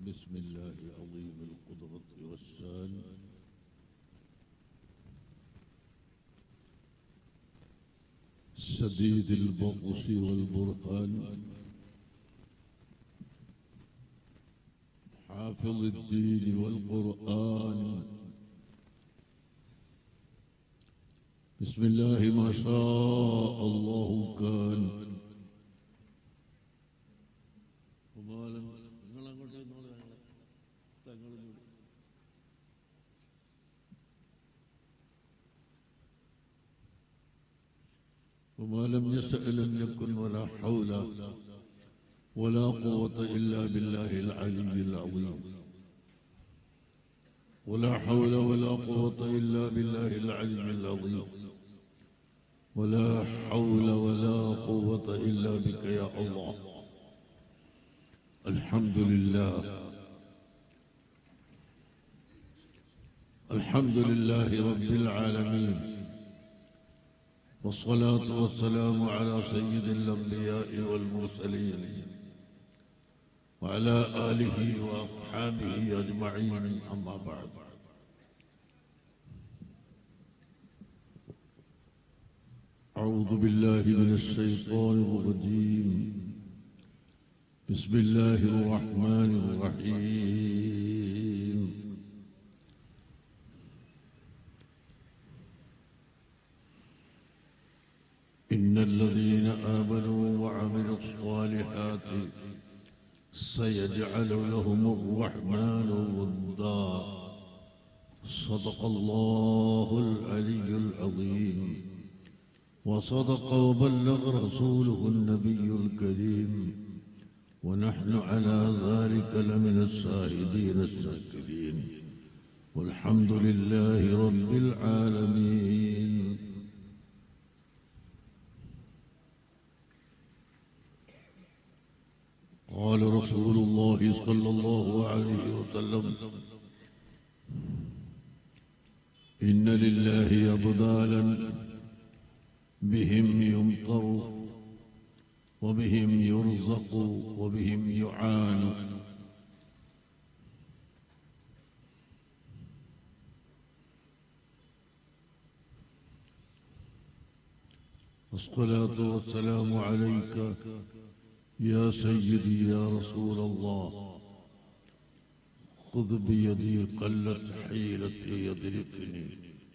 بسم الله العظيم القدرة والسان سديد البطش والبرهان حافظ الدين والقرآن بسم الله ما شاء الله كان وما لم നിങ്ങൾ അങ്ങോട്ട് നിന്നോളൂ ഞങ്ങള്. തങ്ങളും കൂടി. وما لم يشأ لم يكن ولا حول ولا قوة إلا بالله العلي العظيم ولا حول ولا قوة إلا بالله العلي العظيم ولا حول ولا قوة إلا بك يا الله الحمد لله الحمد لله رب العالمين والصلاة والسلام على سيد الأنبياء والمرسلين وعلى آله وأصحابه أجمعين أما بعد أعوذ بالله من الشيطان الرجيم بسم الله الرحمن الرحيم إن الذين آمنوا وعملوا الصالحات سيجعل لهم الرحمن ودا صدق الله العلي العظيم وصدق وبلغ رسوله النبي الكريم ونحن على ذلك لمن الشاهدين الشاكرين والحمد لله رب العالمين قال رسول الله صلى الله عليه وسلم إن لله أبدالا بهم يمطر وبهم يرزق وبهم يعان الصلاة والسلام عليك يا سيدي يا رسول الله خذ بيدي قلت حيلتي يدركني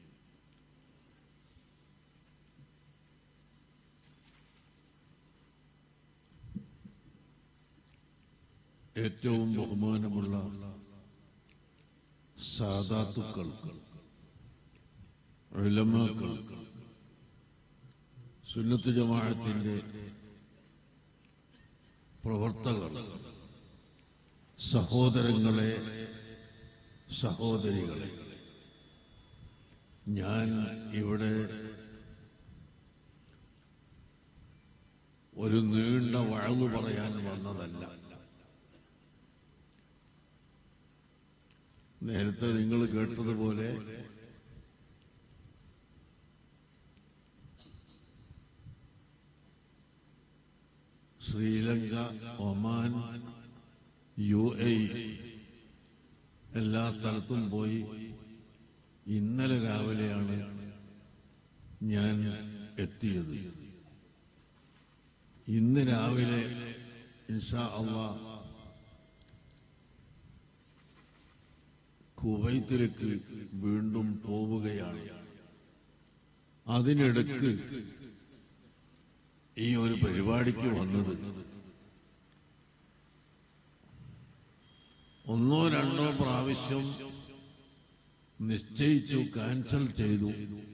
ഏറ്റവും ബഹുമാനമുള്ള സാധാത്തുക്കൾ ഉലമാക്കൾ സുന്നത്ത് ജമാഅത്തിന്റെ പ്രവർത്തകർ സഹോദരങ്ങളെ സഹോദരികളെ ഞാൻ ഇവിടെ ഒരു നീണ്ട വഴന്നു പറയാൻ വന്നതല്ല നേരത്തെ നിങ്ങൾ കേട്ടതുപോലെ ശ്രീലങ്ക ഒമാൻ യു എ എല്ലാ സ്ഥലത്തും പോയി ഇന്നലെ രാവിലെയാണ് ഞാൻ എത്തിയത് ഇന്ന് രാവിലെ ഇൻഷാ അള്ളാ കുവൈത്തിലേക്ക് വീണ്ടും പോവുകയാണ് അതിനിടക്ക് ഈ ഒരു പരിപാടിക്ക് വന്നത് ഒന്നോ രണ്ടോ പ്രാവശ്യം നിശ്ചയിച്ചു ക്യാൻസൽ ചെയ്തു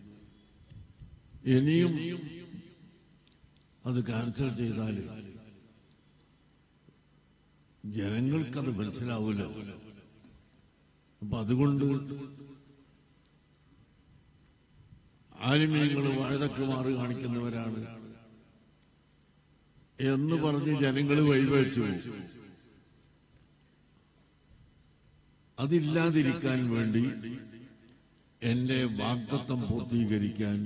ഇനിയും അത് ക്യാൻസൽ ചെയ്താൽ ജനങ്ങൾക്കത് മനസ്സിലാവില്ല അപ്പൊ അതുകൊണ്ട് ആലിമീങ്ങൾ വാഴതക്കുമാറ് കാണിക്കുന്നവരാണ് എന്ന് പറഞ്ഞ് ജനങ്ങൾ വഴിവഴിച്ചു അതില്ലാതിരിക്കാൻ വേണ്ടി എന്റെ വാഗ്ദത്വം പൂർത്തീകരിക്കാൻ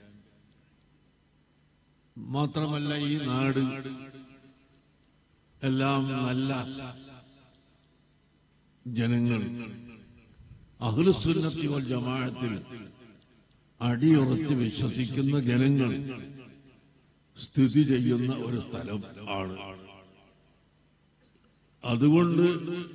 മാത്രമല്ല ഈ നാട് എല്ലാം നല്ല ജനങ്ങൾ അഹ്ലുസുന്നത്തി വൽ ജമാഅത്തിൽ അടിയുറച്ച് വിശ്വസിക്കുന്ന ജനങ്ങൾ സ്ഥിതി ചെയ്യുന്ന ഒരു സ്ഥലം ആണ് അതുകൊണ്ട്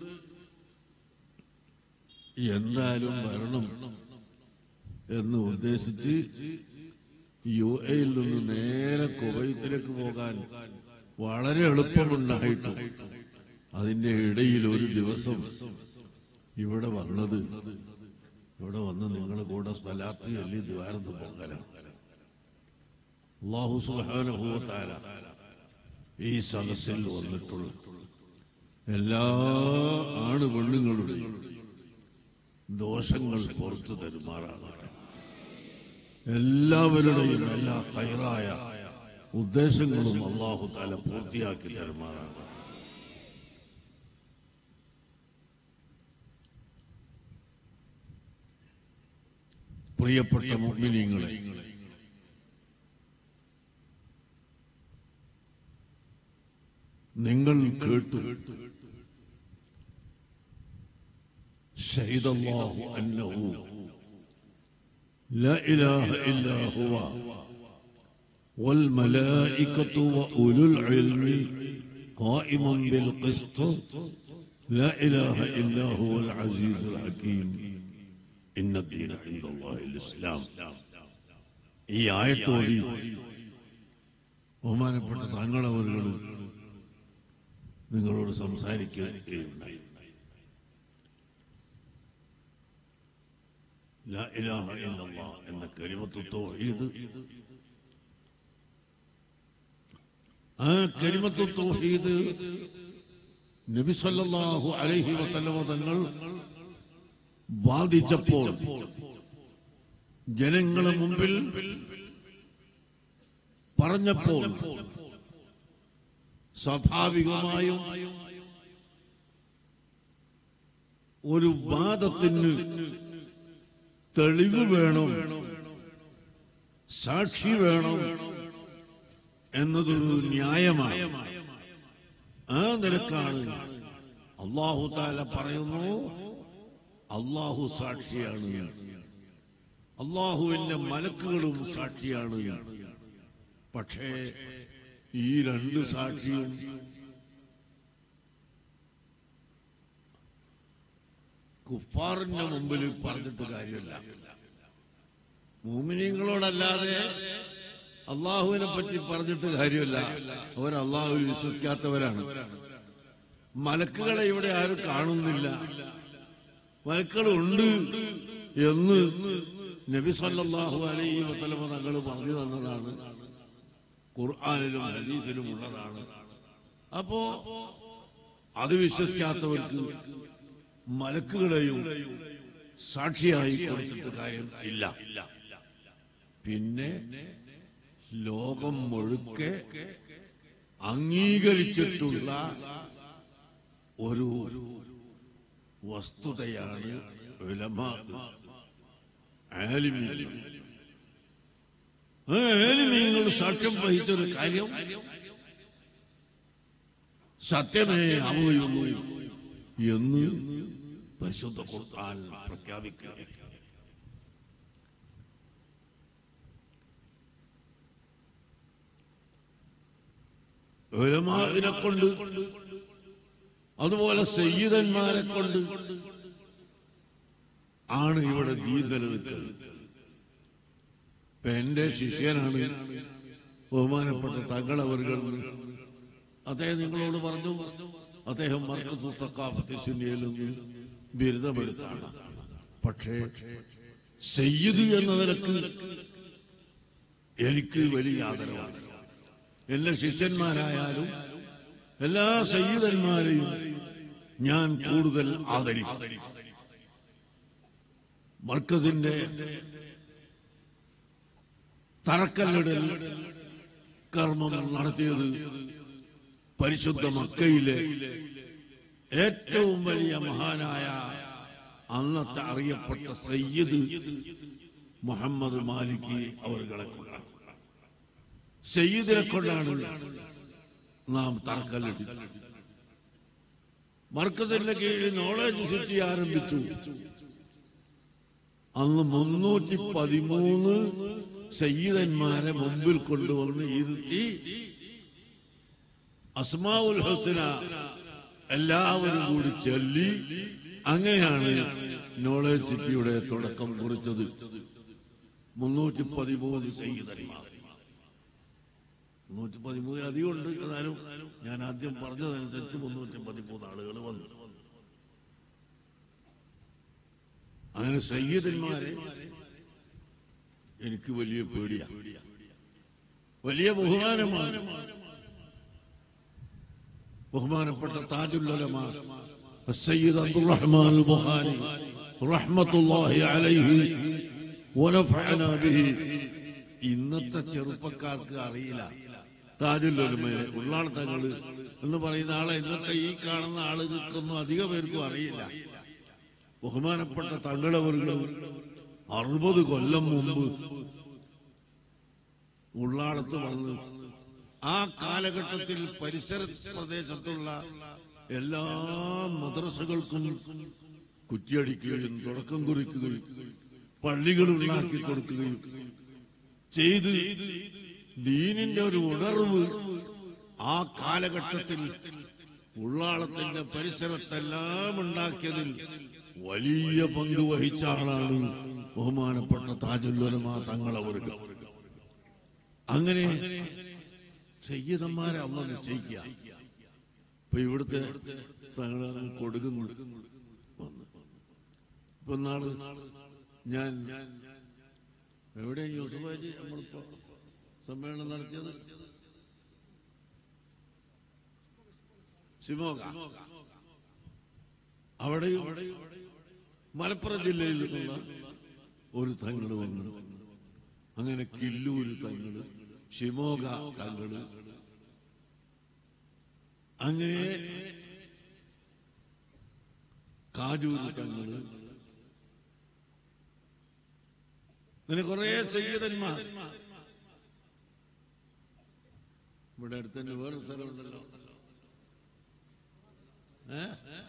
എന്തായാലും വരണം എന്ന് ഉദ്ദേശിച്ച് യു എയിൽ നിന്ന് നേരെ കുവൈത്തിലേക്ക് പോകാൻ വളരെ എളുപ്പമുണ്ടായിട്ടും അതിന്റെ ഇടയിൽ ഒരു ദിവസം ഇവിടെ വന്നത് ഇവിടെ വന്ന് നിങ്ങളുടെ കൂടെ സ്ഥലത്ത് ചൊല്ലി ദ്വാരത്ത് പോകാനാണ് അള്ളാഹു സുബ്ഹാനഹു വ തആല ഈ സദസ്സിൽ വന്നിട്ടുള്ള എല്ലാ ആണ് പെണ്ണുങ്ങളുടെയും ദോഷങ്ങൾ പുറത്തു തരുമാറാണ് എല്ലാവരുടെയും എല്ലാ ഹൈറായ ഉദ്ദേശങ്ങളും അള്ളാഹു താല പൂർത്തിയാക്കി തരുമാറാണ് പ്രിയപ്പെട്ട മുഗ്മിനീങ്ങളെ നിങ്ങൾ കേട്ടു شهد الله أنه لا إله إلا هو والملائكة وأولو العلم قائما بالقسط لا إله إلا هو العزيز الحكيم إن الدين عند الله الإسلام ഈ ആയത്തോടി ബഹുമാനപ്പെട്ട താങ്കളവറുകളും നിങ്ങളോട് സംസാരിക്കുകയുണ്ടായി لا إله إلا الله إن كلمة التوحيد ആ കരിമത്തു തൗഹീദ് നബി സല്ലല്ലാഹു അലൈഹി വസല്ലമ തങ്ങൾ ബാധിച്ചപ്പോൾ ജനങ്ങളെ മുമ്പിൽ പറഞ്ഞപ്പോൾ സ്വാഭാവികമായും ഒരു വാദത്തിന് തെളിവ് വേണം സാക്ഷി വേണം എന്നതൊരു ന്യായമാണ് ആ നിലക്കാണ് അള്ളാഹു താല പറയുന്നു അള്ളാഹു സാക്ഷിയാണ് അള്ളാഹുവിന്റെ മലക്കുകളും സാക്ഷിയാണ് പക്ഷേ ഈ രണ്ട് സാക്ഷിയും കുഫാറിന്റെ മുമ്പിൽ പറഞ്ഞിട്ട് കാര്യമില്ല മൂമിനിങ്ങളോടല്ലാതെ അള്ളാഹുവിനെ പറ്റി പറഞ്ഞിട്ട് കാര്യമില്ല അവർ അള്ളാഹുവിൽ വിശ്വസിക്കാത്തവരാണ് മലക്കുകളെ ഇവിടെ ആരും കാണുന്നില്ല മലക്കുകളുണ്ട് എന്ന് നബി സല്ലല്ലാഹു അലൈഹി വസല്ലമ തങ്ങൾ പറഞ്ഞു തന്നതാണ് ഖുർആനിലും ഹദീസിലും ഉള്ളതാണ് അപ്പോ അത് വിശ്വസിക്കാത്തവർക്ക് മലക്കുകളെയും സാക്ഷിയായി കൊടുത്തിട്ട് കാര്യം ഇല്ല പിന്നെ ലോകം മുഴുക്കെ അംഗീകരിച്ചിട്ടുള്ള ഒരു വസ്തുതയാണ് ഉലമാ. ആലിമീങ്ങൾ. ആ ആലിമീങ്ങൾ സാക്ഷ്യം വഹിച്ചൊരു കാര്യം സത്യമേ ആവുകയുള്ളൂ എന്ന് പരിശുദ്ധ ഖുർആൻ പ്രഖ്യാപിക്കുക ഉലമാവിനെ കൊണ്ട് അതുപോലെ സയ്യിദന്മാരെ കൊണ്ട് ആണ് ഇവിടെ ദീൻ നിലനിൽക്കുന്നത് ഇപ്പൊ എന്റെ ശിഷ്യനാണ് ബഹുമാനപ്പെട്ട തങ്ങളവറുകൾ അദ്ദേഹം നിങ്ങളോട് പറഞ്ഞു അദ്ദേഹം മർക്കത്തു തക്കാഫത്തി സുന്നിയിൽ നിന്ന് ബിരുദമെടുത്താണ് പക്ഷേ സയ്യിദ് എന്ന നിലക്ക് എനിക്ക് വലിയ ആദരവാണ് എല്ലാ ശിഷ്യന്മാരായാലും എല്ലാ സയ്യിദന്മാരെയും ഞാൻ കൂടുതൽ ആദരിക്കും മർക്കസിന്റെ തറക്കല്ലിടൽ കർമ്മം നടത്തിയത് പരിശുദ്ധ മക്കയിലെ ഏറ്റവും വലിയ മഹാനായ അന്നത്തെ അറിയപ്പെട്ട സയ്യിദ് മുഹമ്മദ് മാലിക് അവരുകളെ കൊണ്ടാണ് സയ്യിദിനെ കൊണ്ടാണ് നാം തറക്കല്ലിട്ടത് മർക്കസിന്റെ കീഴിൽ നോളജ് സിറ്റി ആരംഭിച്ചു അന്ന് മുന്നൂറ്റി പതിമൂന്ന് സയ്യിദന്മാരെ മുമ്പിൽ കൊണ്ടുവന്ന് ഇരുത്തി അസ്മാവുൽ ഹസന എല്ലാവരും കൂടി ചൊല്ലി അങ്ങനെയാണ് നോളജ് സിറ്റിയുടെ തുടക്കം കുറിച്ചത് മുന്നൂറ്റി പതിമൂന്ന് സയ്യിദന്മാർ മുന്നൂറ്റി പതിമൂന്നിൽ അധികം ഉണ്ട് എന്നാലും ഞാൻ ആദ്യം പറഞ്ഞതനുസരിച്ച് മുന്നൂറ്റി പതിമൂന്ന് ആളുകൾ വന്നു അങ്ങനെ സയ്യിദന്മാരെ എനിക്ക് വലിയ പേടിയാ വലിയ ബഹുമാനമാണ് ബഹുമാനപ്പെട്ട താജുല്ലമ السيد عبد الرحمن البخاري رحمة الله عليه ونفعنا به ഇന്നത്തെ ചെറുപ്പക്കാർക്ക് അറിയില്ല താജുല്ലമയെ ഉള്ളാൾ തങ്ങള് എന്ന് പറയുന്ന ആളെ ഇന്നത്തെ ഈ കാണുന്ന ആളുകൾക്കൊന്നും അധിക പേർക്കും അറിയില്ല ബഹുമാനപ്പെട്ട തങ്ങളവറുകൾ അറുപത് കൊല്ലം മുമ്പ് ഉള്ളാളത്ത് വന്ന് ആ കാലഘട്ടത്തിൽ പരിസര പ്രദേശത്തുള്ള എല്ലാ മദ്രസകൾക്കും കുറ്റിയടിക്കുകയും തുടക്കം കുറിക്കുകയും പള്ളികൾ ഉണ്ടാക്കി കൊടുക്കുകയും ചെയ്ത് ദീനിന്റെ ഒരു ഉണർവ് ആ കാലഘട്ടത്തിൽ ഉള്ളാളത്തിന്റെ പരിസരത്തെല്ലാം ഉണ്ടാക്കിയതിൽ വലിയ പങ്ക് വഹിച്ച ആളാണ് ബഹുമാനപ്പെട്ട താജുല്ലുലമ തങ്ങളവർക്ക് അങ്ങനെ സയ്യിദന്മാരെ അമ്മ നിശ്ചയിക്കുക ഇപ്പൊ ഇവിടുത്തെ തങ്ങൾ കൊടുക്കുന്നു വന്ന് ഇപ്പൊ നാള് ഞാൻ എവിടെ യൂസുഫാജി നമ്മളിപ്പോ സമ്മേളനം നടത്തിയത് സിമോഗ അവിടെയും മലപ്പുറം ജില്ലയിൽ നിന്നുള്ള ഒരു തങ്ങള് വന്നു അങ്ങനെ കില്ലൂര് തങ്ങള് ഷിമോഗ തങ്ങള് അങ്ങനെ കാജൂര് തങ്ങള് അങ്ങനെ കുറെ സയ്യിദന്മാർ ഇവിടെ അടുത്ത് തന്നെ വേറെ സ്ഥലമുണ്ടല്ലോ ഏ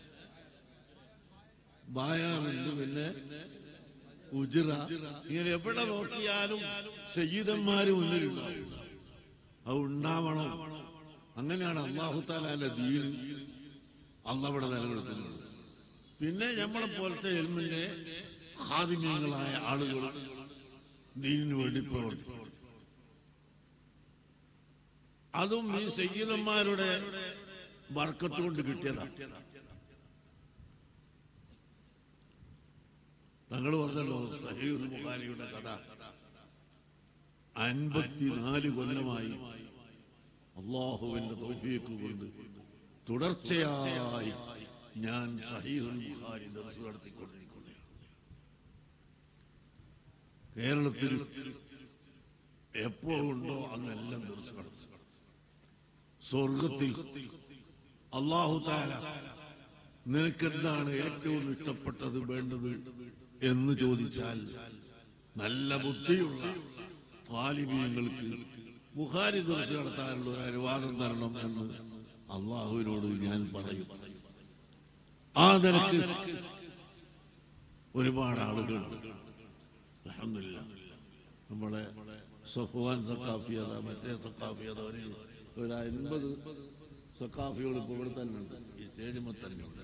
ബായാറുണ്ട് പിന്നെ ഉജിറ ഇങ്ങനെ എവിടെ നോക്കിയാലും സയ്യിദന്മാര് മുന്നിലുണ്ടാവും അത് ഉണ്ടാവണം അങ്ങനെയാണ് അള്ളാഹുത്താലാന്റെ ദീൻ അള്ളവിടെ നിലനിർത്തുന്നത് പിന്നെ നമ്മളെ പോലത്തെ എൽമിന്റെ ഹാദിമ്യങ്ങളായ ആളുകൾ ദീനിനു വേണ്ടി പ്രവർത്തിക്കും അതും ഈ സയ്യിദന്മാരുടെ വർക്കത്ത് കൊണ്ട് കിട്ടിയതാണ് തങ്ങൾ പറഞ്ഞല്ലോ സഹീർ ബുഖാരിയുടെ കഥ അൻപത്തിനാല് കൊല്ലമായി അള്ളാഹുവിന്റെ തോഫീക്ക് കൊണ്ട് തുടർച്ചയായി ഞാൻ സഹീഹുൽ ബുഖാരി ദർസ് നടത്തിക്കൊണ്ടിരിക്കുകയാണ് കേരളത്തിൽ എപ്പോഴുണ്ടോ അന്നെല്ലാം ദർസ് നടത്തും സ്വർഗത്തിൽ അള്ളാഹു താല നിനക്കെന്താണ് ഏറ്റവും ഇഷ്ടപ്പെട്ടത് വേണ്ടത് എന്ന് ചോദിച്ചാൽ നല്ല ബുദ്ധിയുള്ള താലിബീങ്ങൾക്ക് ബുഹാരി ദർശ നടത്താനുള്ള ഒരു അനുവാദം തരണം എന്ന് അള്ളാഹുവിനോട് ഞാൻ പറയും ആ നിലക്ക് ഒരുപാട് ആളുകളുണ്ട് അൽഹംദുലില്ലാ നമ്മളെ സഫ്വാൻ സക്കാഫിയത മറ്റേ സക്കാഫിയത ഒരു ഒരു അൻപത് സക്കാഫികൾ ഇപ്പൊ ഇവിടെ തന്നെ ഉണ്ട് ഈ സ്റ്റേഡിയമിൽ തന്നെ ഉണ്ട്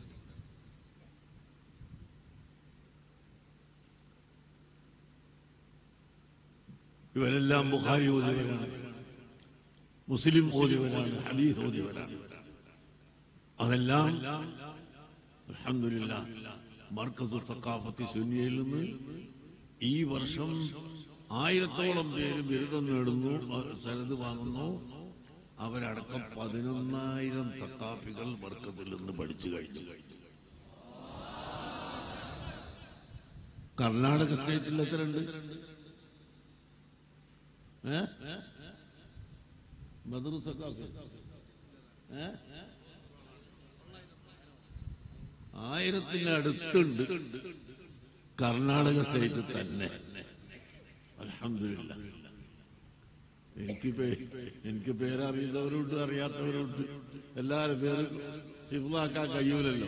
ഇവരെല്ലാം ബുഖാരി ഓതിയവരാണ് മുസ്ലിം ഓതിയവരാണ് ഹദീസ് ഓതിയവരാണ് അതെല്ലാം അൽഹംദുലില്ലാ മർക്കസ് തക്കാഫത്തി സുന്നിയയിൽ നിന്ന് ഈ വർഷം ആയിരത്തോളം പേര് ബിരുദം നേടുന്നു സരത് വാങ്ങുന്നു അവരടക്കം പതിനൊന്നായിരം തക്കാഫികൾ വർക്കത്തിൽ നിന്ന് പഠിച്ചു കഴിച്ചു കർണാടക സ്റ്റേറ്റിൽ എത്ര ഉണ്ട് ഏ ബദറു സക്കാഫ് ഏ ആയിരത്തിന് അടുത്തുണ്ട് കർണാടക സ്റ്റേറ്റ് തന്നെ അലഹമില്ല എനിക്ക് പേ- എനിക്ക് പേരറിയുന്നവരുണ്ട് അറിയാത്തവരുണ്ട് എല്ലാവരും പേരും ഹിഫ്ലാക്കാൻ കഴിയൂലല്ലോ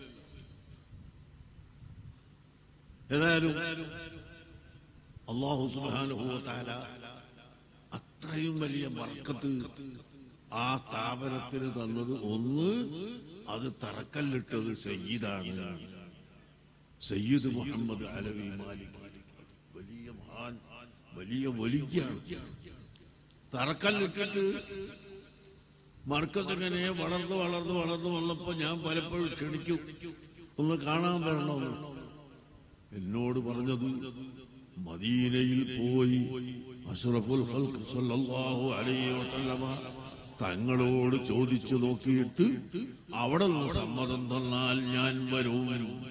ഏതായാലും അള്ളാഹു സുബ്ഹാനഹു വ തആല അത്രയും വലിയ ബർക്കത്ത് ആ സ്ഥാപനത്തിന് തന്നത് ഒന്ന് അത് തറക്കല്ലിട്ടത് സയ്യിദാണ് സയ്യിദ് മുഹമ്മദ് അലവി മാലിക് വലിയ മഹാൻ വലിയ വലിയാണ് തറക്കല്ലിട്ടിട്ട് മർക്കത്തിങ്ങനെ വളർന്ന് വളർന്ന് വളർന്ന് വന്നപ്പോ ഞാൻ പലപ്പോഴും ക്ഷണിക്കും ഒന്ന് കാണാൻ വരണമെന്ന് എന്നോട് പറഞ്ഞത് മദീനയിൽ പോയി അഷ്റഫുൽ ഖൽഖ് സല്ലല്ലാഹു അലൈഹി വസല്ലമ തങ്ങളോട് ചോദിച്ചു നോക്കിയിട്ട് അവിടെ നിന്ന് സമ്മതം തന്നാൽ ഞാൻ വരും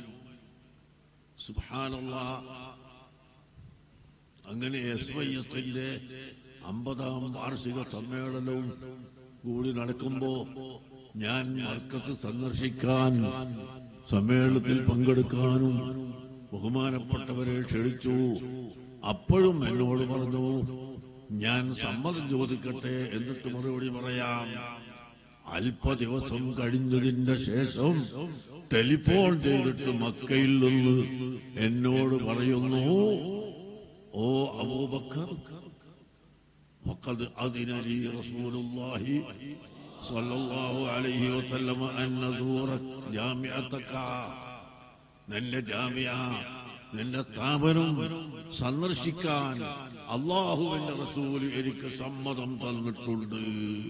സുബ്ഹാനല്ലാ അങ്ങനെ എസ് വൈ എസിന്റെ അമ്പതാം വാർഷിക സമ്മേളനവും കൂടി നടക്കുമ്പോ ഞാൻ മർക്കസ് സന്ദർശിക്കാൻ സമ്മേളനത്തിൽ പങ്കെടുക്കാനും ബഹുമാനപ്പെട്ടവരെ ക്ഷണിച്ചു അപ്പോഴും എന്നോട് പറഞ്ഞു ഞാൻ സമ്മതം ചോദിക്കട്ടെ എന്നിട്ട് മറുപടി പറയാം അല്പ ദിവസം കഴിഞ്ഞതിന്റെ ശേഷം ടെലിഫോൺ ചെയ്തിട്ട് മക്കയിൽ നിന്ന് എന്നോട് പറയുന്നു ഓ അബൂബക്കർ فقد أذن لي رسول الله صلى الله عليه وسلم أن نزور جامعتك നിന്റെ ജാമ്യ നിന്റെ സ്ഥാപനം സന്ദർശിക്കാൻ അള്ളാഹുവിന്റെ റസൂൽ എനിക്ക് സമ്മതം തന്നിട്ടുണ്ട്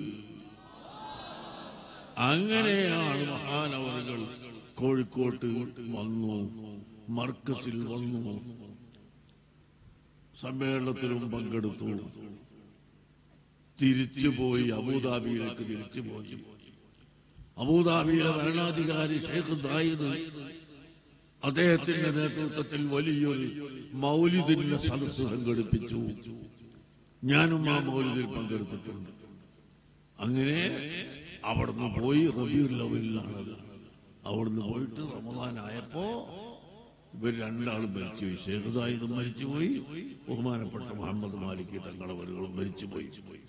അങ്ങനെയാണ് മഹാനവറുകൾ കോഴിക്കോട്ട് വന്നു മർക്കസിൽ വന്നു സമ്മേളനത്തിലും പങ്കെടുത്തു തിരിച്ചുപോയി അബുദാബിയിലേക്ക് തിരിച്ചുപോയി അബുദാബിയിലെ ഭരണാധികാരി ഷെയ്ഖ് ദായിദ് അദ്ദേഹത്തിന്റെ നേതൃത്വത്തിൽ വലിയൊരു മൗലിദിന്റെ സദസ് സംഘടിപ്പിച്ചു ഞാനും ആ മൗലിദിൽ പങ്കെടുത്തിട്ടുണ്ട് അങ്ങനെ അവിടുന്ന് പോയി റബിയുൽ ലവലിലാണത് അവിടുന്ന് പോയിട്ട് റമദാനായപ്പോ ഇവർ രണ്ടാളും മരിച്ചുപോയി ഷേഖുദായത് മരിച്ചുപോയി ബഹുമാനപ്പെട്ട മുഹമ്മദ് മാലിക് തങ്ങളവരുകളും മരിച്ചുപോയി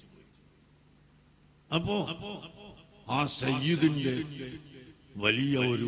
അപ്പോ ആ സയ്യിദിന്റെ വലിയ ഒരു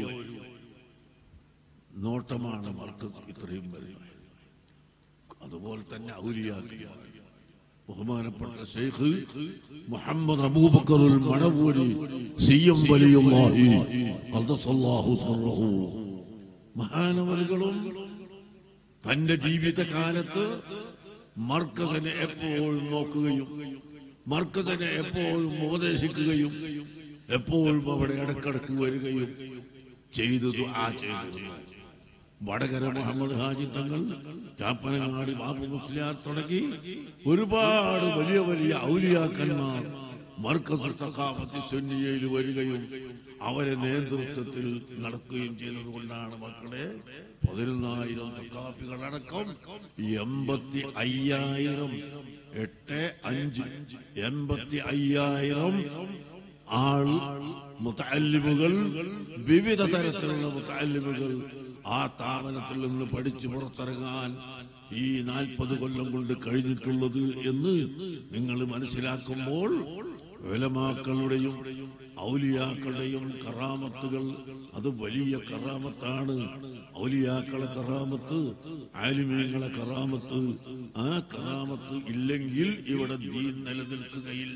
നോട്ടമാണ് മർക്കത്ത് ഇത്രയും വരുന്നത് അതുപോലെ തന്നെ ഔലിയാക്കിയ ബഹുമാനപ്പെട്ട ഷെയ്ഖ് മുഹമ്മദ് അബൂബക്കറുൽ മണവൂരി സി എം വലിയുള്ളാഹി ഖദ്ദസല്ലാഹു സർറഹു മഹാനവലുകളും തന്റെ ജീവിതകാലത്ത് മർക്കസിനെ എപ്പോഴും നോക്കുകയും മർക്കസിനെ എപ്പോഴും ഉപദേശിക്കുകയും എപ്പോഴും അവിടെ ഇടക്കിടക്ക് വരികയും ചെയ്തതു ആ ചെയ്തു വടകര മുഹമ്മദ് ഹാജി തങ്ങൾ ചാപ്പനങ്ങാടി ബാബു മുസ്ലിയാർ തുടങ്ങി ഒരുപാട് വലിയ വലിയ ഔലിയാക്കന്മാർ മർക്കസ് തക്കാഫത്തി സുന്നിയയിൽ വരികയും അവരെ നേതൃത്വത്തിൽ നടക്കുകയും ചെയ്തതുകൊണ്ടാണ് മക്കളെ പതിനൊന്നായിരം തക്കാഫികളടക്കം എൺപത്തി അയ്യായിരം എട്ട് അഞ്ച് എൺപത്തി അയ്യായിരം ആൾ മുത്തല്ലിമുകൾ വിവിധ തരത്തിലുള്ള മുത്തല്ലിമുകൾ ആ സ്ഥാപനത്തിൽ നിന്ന് പഠിച്ചു പുറത്തിറങ്ങാൻ ഈ നാൽപ്പത് കൊല്ലം കൊണ്ട് കഴിഞ്ഞിട്ടുള്ളത് എന്ന് നിങ്ങൾ മനസ്സിലാക്കുമ്പോൾ വിലമാക്കളുടെയും ഔലിയാക്കളുടെയും കറാമത്തുകൾ അത് വലിയ കറാമത്താണ് ഔലിയാക്കളെ കറാമത്ത് ആലിമീങ്ങളെ കറാമത്ത് ആ കറാമത്ത് ഇല്ലെങ്കിൽ ഇവിടെ ദീൻ നിലനിൽക്കുകയില്ല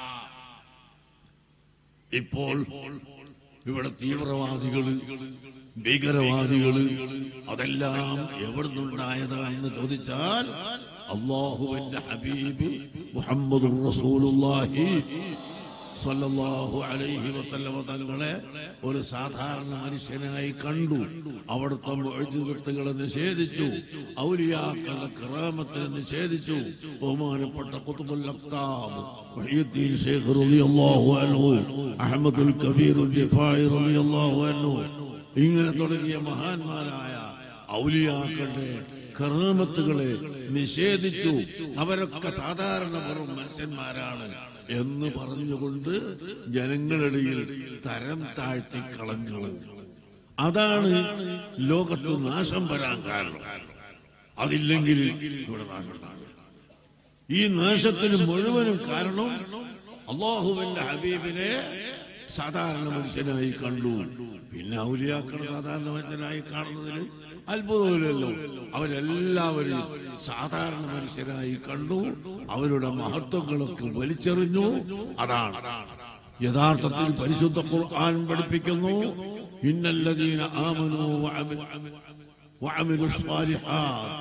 ഇപ്പോൾ ഇവിടെ തീവ്രവാദികള് ഭീകരവാദികള് അതെല്ലാം എവിടുന്നുണ്ടായതാണെന്ന് ചോദിച്ചാൽ അള്ളാഹുവിന്റെ ഹബീബ് മുഹമ്മദ് റസൂലുള്ളാഹി സല്ലല്ലാഹു അലൈഹി വസല്ലമ തങ്ങളെ ഒരു സാധാരണ മനുഷ്യനായി കണ്ടു അവിടുത്തെ മുഅ്ജിസത്തുകളെ നിഷേധിച്ചു ഔലിയാക്കളുടെ കറാമത്തിനെ നിഷേധിച്ചു ബഹുമാനപ്പെട്ട ഖുത്ബുൽ അഖ്താബ് മുഹ്യിദ്ദീൻ ശൈഖ് റളിയല്ലാഹു അൻഹു അഹ്മദുൽ കബീർ ദിഫായി റളിയല്ലാഹു അൻഹു ഇങ്ങനെ തുടങ്ങിയ മഹാന്മാരായ ഔലിയാക്കളുടെ കറാമത്തുകളെ നിഷേധിച്ചു അവരൊക്കെ സാധാരണ വെറും മനുഷ്യന്മാരാണ് എന്ന് പറഞ്ഞുകൊണ്ട് ജനങ്ങളിടയിൽ തരം താഴ്ത്തി കളഞ്ഞു അതാണ് ലോകത്ത് നാശം വരാൻ കാരണം അതില്ലെങ്കിൽ ഇവിടെ നാശം ഉണ്ടാകും. ഈ നാശത്തിന് മുഴുവനും കാരണം അള്ളാഹുവിന്റെ ഹബീബിനെ സാധാരണ മനുഷ്യനായി കണ്ടു പിന്നെ ഔലിയാക്കൾ സാധാരണ മനുഷ്യനായി കാണുന്നതിൽ അത്ഭുതമില്ലല്ലോ അവരെല്ലാവരെയും സാധാരണ മനുഷ്യരായി കണ്ടു അവരുടെ മഹത്വങ്ങളൊക്കെ വലിച്ചെറിഞ്ഞു അതാണ് യഥാർത്ഥത്തിൽ പരിശുദ്ധ ഖുർആൻ പഠിപ്പിക്കുന്നു ഇന്നല്ലദീന ആമനു വഅമി- വഅമിലു സ്വാലിഹാത്ത്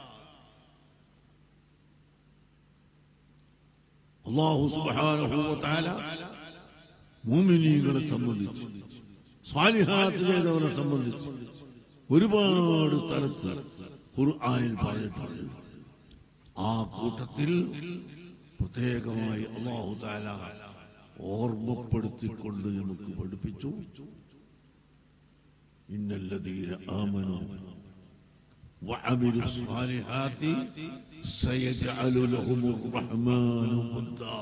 അള്ളാഹു സുബ്ഹാനഹു വതആല മുഅ്മിനീങ്ങളെ സംബന്ധിച്ച് സ്വാലിഹാത്ത് ചെയ്തവരെ സംബന്ധിച്ച് ഒരുപാട് സ്ഥലത്ത് ഖുർആനിൽ പറഞ്ഞിട്ടുണ്ട് ആ കൂട്ടത്തിൽ പ്രത്യേകമായി അള്ളാഹു താല ഓർമ്മപ്പെടുത്തിക്കൊണ്ട് നമുക്ക് പഠിപ്പിച്ചു ഇന്നല്ലതീര ആമനു وعملوا الصالحات سيجعل لهم الرحمن ودا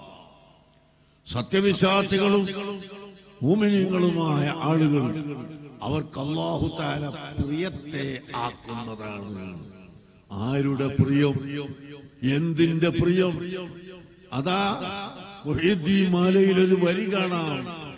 സത്യവിശ്വാസികളും മൂമിനിങ്ങളുമായ ആളുകൾ അവർക്ക് അള്ളാഹു താല പ്രിയത്തെ ആക്കുന്നതാണ് ആരുടെ പ്രിയം എന്തിന്റെ പ്രിയം അതാ മുഹീദ്ദീൻ മാലയിൽ ഒരു വരി കാണാം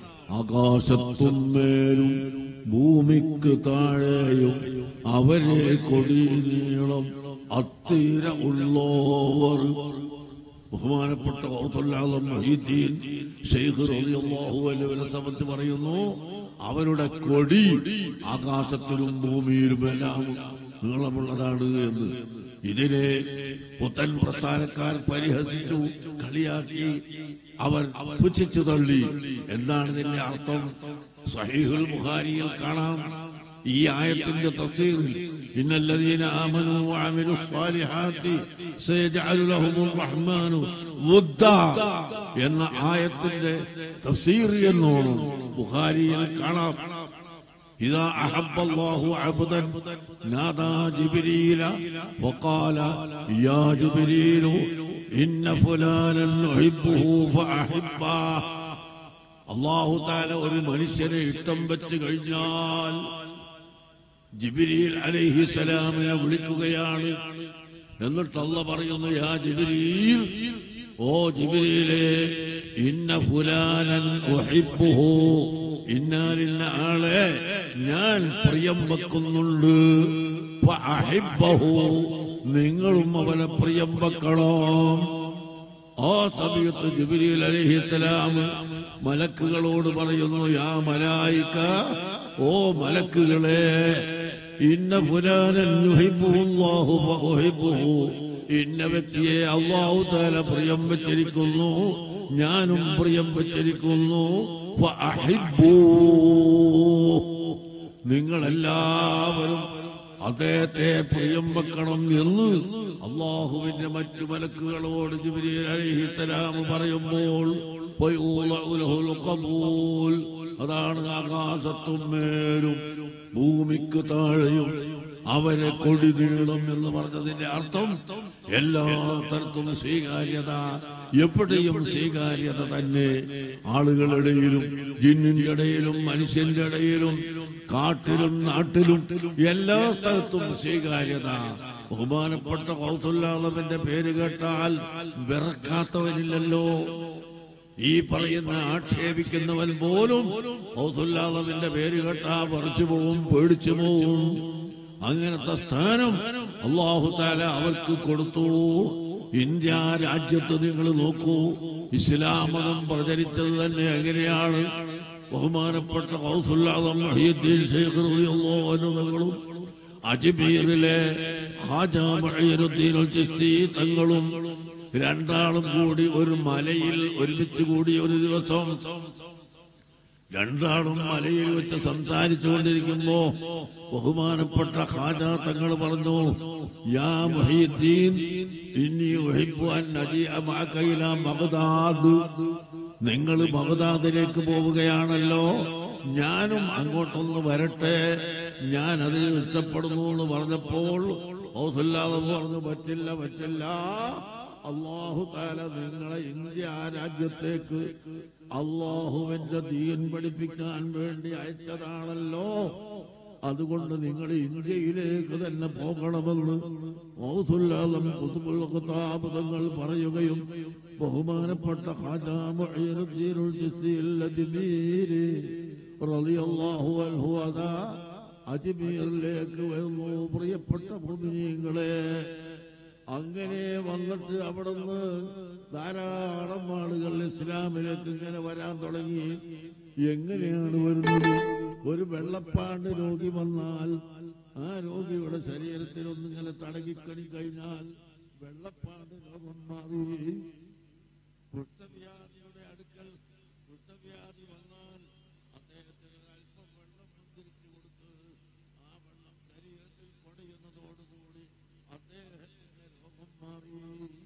ആകാശത്തും മേലും ഭൂമിക്ക് താഴെയും അവരെ കൊടിനീളം അത്തീര ഉള്ളോവർ ബഹുമാനപ്പെട്ട ഔത്തുല്ലാദം മഹീദ്ദീൻ ശൈഖ് റളിയല്ലാഹു അൻഹുവിനെ സംബന്ധിച്ച് പറയുന്നു അവരുടെ കൊടി ആകാശത്തിലും ഭൂമിയിലും എല്ലാം നീളമുള്ളതാണ് എന്ന് ഇതിനെ പുത്തൻ പ്രസ്ഥാനക്കാർ പരിഹസിച്ചു കളിയാക്കി അവർ പുച്ഛിച്ചു തള്ളി എന്താണ് ഇതിന്റെ അർത്ഥം സഹീഹുൽ ബുഖാരിയിൽ കാണാം ഈ ആയത്തിന്റെ തഫ്സീറിൽ ഇന്നല്ലദീന ആമനു വഅമിലു സ്വാലിഹാത്തി സയജഅലു ലഹുമുർ റഹ്മാനു വുദ്ദാ എന്ന ആയത്തിന്റെ തഫ്സീർ എന്നോണം ബുഖാരിയിൽ കാണാം إذا أحب الله عبدا نادى جبريل وقال يا جبريل إن فلانا نحبه فأحبه അള്ളാഹു താല ഒരു മനുഷ്യനെ ഇഷ്ടം വെച്ച് കഴിഞ്ഞാൽ ജിബിരിയിൽ അലൈഹിസലാമിനെ വിളിക്കുകയാണ് എന്നിട്ട് അല്ല പറയുന്നു യാ ജിബിരിയിൽ ഓ ജിബിരിയിലെ ഇന്ന ഫുലാനൻ ഉഹിബ്ബുഹു ഇന്നാലിന്ന ആളെ ഞാൻ പ്രിയം വെക്കുന്നുണ്ട് ഫഅഹിബ്ബഹു. നിങ്ങളും അവനെ പ്രിയം വെക്കണം ആ സമയത്ത് ജിബിരിൽ അലഹിത്തലാം മലക്കുകളോട് പറയുന്നു യാ മലായിക്ക ഓ മലക്കുകളെ ഇന്ന ഫുലാനൻ യുഹിബ്ബുഹുല്ലാഹു ഫഉഹിബ്ബുഹു. ഇന്ന വ്യക്തിയെ അള്ളാഹു താല പ്രിയം വെച്ചിരിക്കുന്നു ഞാനും പ്രിയം വെച്ചിരിക്കുന്നു ഫഅഹിബ്ബൂ. നിങ്ങളെല്ലാവരും അദ്ദേഹത്തെ പ്രിയം വെക്കണം എന്ന് അള്ളാഹുവിന്റെ മറ്റു മലക്കുകളോട് ജിബ്രീൽ അലൈഹിത്തലാം പറയുമ്പോൾ വയൂളഉ ലഹുൽ ഖബൂൽ. അതാണ് ആകാശത്തും മേലും ഭൂമിക്ക് താഴെയും അവരെ കൊടി നീളം എന്ന് പറഞ്ഞതിന്റെ അർത്ഥം എല്ലാ തരത്തും സ്വീകാര്യത എവിടെയും സ്വീകാര്യത തന്നെ ആളുകളുടെയിലും ജിന്നിന്റെ ഇടയിലും മനുഷ്യന്റെ ഇടയിലും കാട്ടിലും നാട്ടിലും എല്ലാ സ്ഥലത്തും സ്വീകാര്യത ബഹുമാനപ്പെട്ട കൗതുല്ലാളവന്റെ പേര് കേട്ടാൽ വിറക്കാത്തവരില്ലല്ലോ ഈ പറയുന്ന ആക്ഷേപിക്കുന്നവൻ പോലും ഔസുല്ലാദവിന്റെ പേര് കേട്ടാ പറിച്ചു പോവും പേടിച്ചു പോവും അങ്ങനത്തെ സ്ഥാനം അള്ളാഹു താല അവർക്ക് കൊടുത്തു ഇന്ത്യ രാജ്യത്ത് നിങ്ങൾ നോക്കൂ ഇസ്ലാം മതം പ്രചരിച്ചത് തന്നെ എങ്ങനെയാണ് ബഹുമാനപ്പെട്ട ഔസുല്ലാദം മഹീദ്ദീൻ ശൈഖ് റളിയല്ലാഹു അൻഹു തങ്ങളും അജ്മീറിലെ ഹാജ മഹീറുദ്ദീൻ അൽ ചിസ്തി തങ്ങളും രണ്ടാളും കൂടി ഒരു മലയിൽ ഒരുമിച്ച് കൂടി ഒരു ദിവസം രണ്ടാളും മലയിൽ വെച്ച് സംസാരിച്ചു കൊണ്ടിരിക്കുമ്പോ ബഹുമാനപ്പെട്ട ഖാജ തങ്ങൾ പറഞ്ഞു യാ മുഹീദ്ദീൻ ഇന്നി ഉഹിബ്ബു അൻ നജിഅ മഅക ഇലാ ബഗ്ദാദ് നിങ്ങൾ ബഗ്ദാദിലേക്ക് പോവുകയാണല്ലോ ഞാനും അങ്ങോട്ടൊന്ന് വരട്ടെ ഞാൻ അതിന് ഇഷ്ടപ്പെടുന്നു എന്ന് പറഞ്ഞപ്പോൾ ഔസുല്ലാദ് പറഞ്ഞു പറ്റില്ല പറ്റില്ല അള്ളാഹു താല നിങ്ങളെ ഇന്ത്യ രാജ്യത്തേക്ക് അള്ളാഹുവിന്റെ ദീൻ പഠിപ്പിക്കാൻ വേണ്ടി അയച്ചതാണല്ലോ അതുകൊണ്ട് നിങ്ങൾ ഇന്ത്യയിലേക്ക് തന്നെ പോകണമെന്ന് ഔസുല്ലാലം കുതുബുൽ ഖത്താബ് തങ്ങൾ പറയുകയും ബഹുമാനപ്പെട്ട ഖാജാ മുഈനുദ്ദീനുൽ ചിസ്തിയിൽ അജ്മീരി റളിയല്ലാഹു അൻഹു അതാ അജ്മീറിലേക്ക് വരുന്നു പ്രിയപ്പെട്ട ഭൂമിനിങ്ങളെ അങ്ങനെ വന്നിട്ട് അവിടുന്ന് ധാരാളം ആളുകൾ ഇസ്ലാമിലേക്ക് ഇങ്ങനെ വരാൻ തുടങ്ങി എങ്ങനെയാണ് വരുന്നത് ഒരു വെള്ളപ്പാണ്ട് രോഗി വന്നാൽ ആ രോഗിയുടെ ശരീരത്തിൽ ഒന്നിങ്ങനെ തടകിക്കണി കഴിഞ്ഞാൽ വെള്ളപ്പാണ്ട് രോഗം മാറി കുഷ്ഠവ്യാധിയുടെ അടുക്കൽ കുഷ്ഠവ്യാധി വന്നാൽ അദ്ദേഹത്തിന് അല്പം വെള്ളം മുന്തിരിച്ചു കൊടുത്ത് ആ വെള്ളം ശരീരത്തിൽ പൊടിയുന്നതോടുകൂടി അദ്ദേഹത്തിന്റെ രോഗം മാറി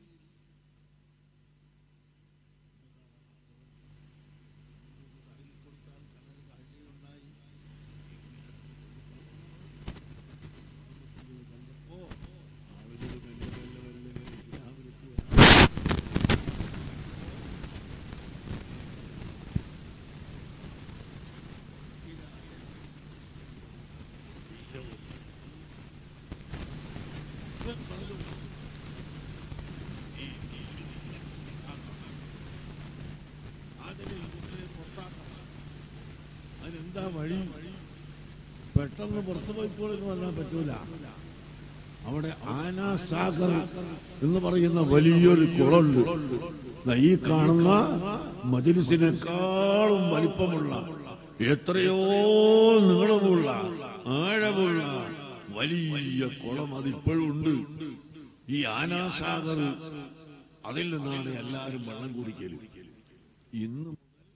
അതിനെന്താ വഴി പെട്ടെന്ന് പുറത്തു പോയിക്കോളെന്ന് പറഞ്ഞാൽ പറ്റൂല അവിടെ ആനാസാഗർ എന്ന് പറയുന്ന വലിയൊരു കുളമുണ്ട് ദാ ഈ കാണുന്ന മജിലിസിനേക്കാളും വലിപ്പമുള്ള എത്രയോ നീളമുള്ള ആഴമുള്ള വലിയ കുളം അതിപ്പോഴും ഉണ്ട് ഈ ആനാസാഗർ അതിൽ നിന്നാണ് എല്ലാവരും വെള്ളം കുടിക്കല് ഇന്ന്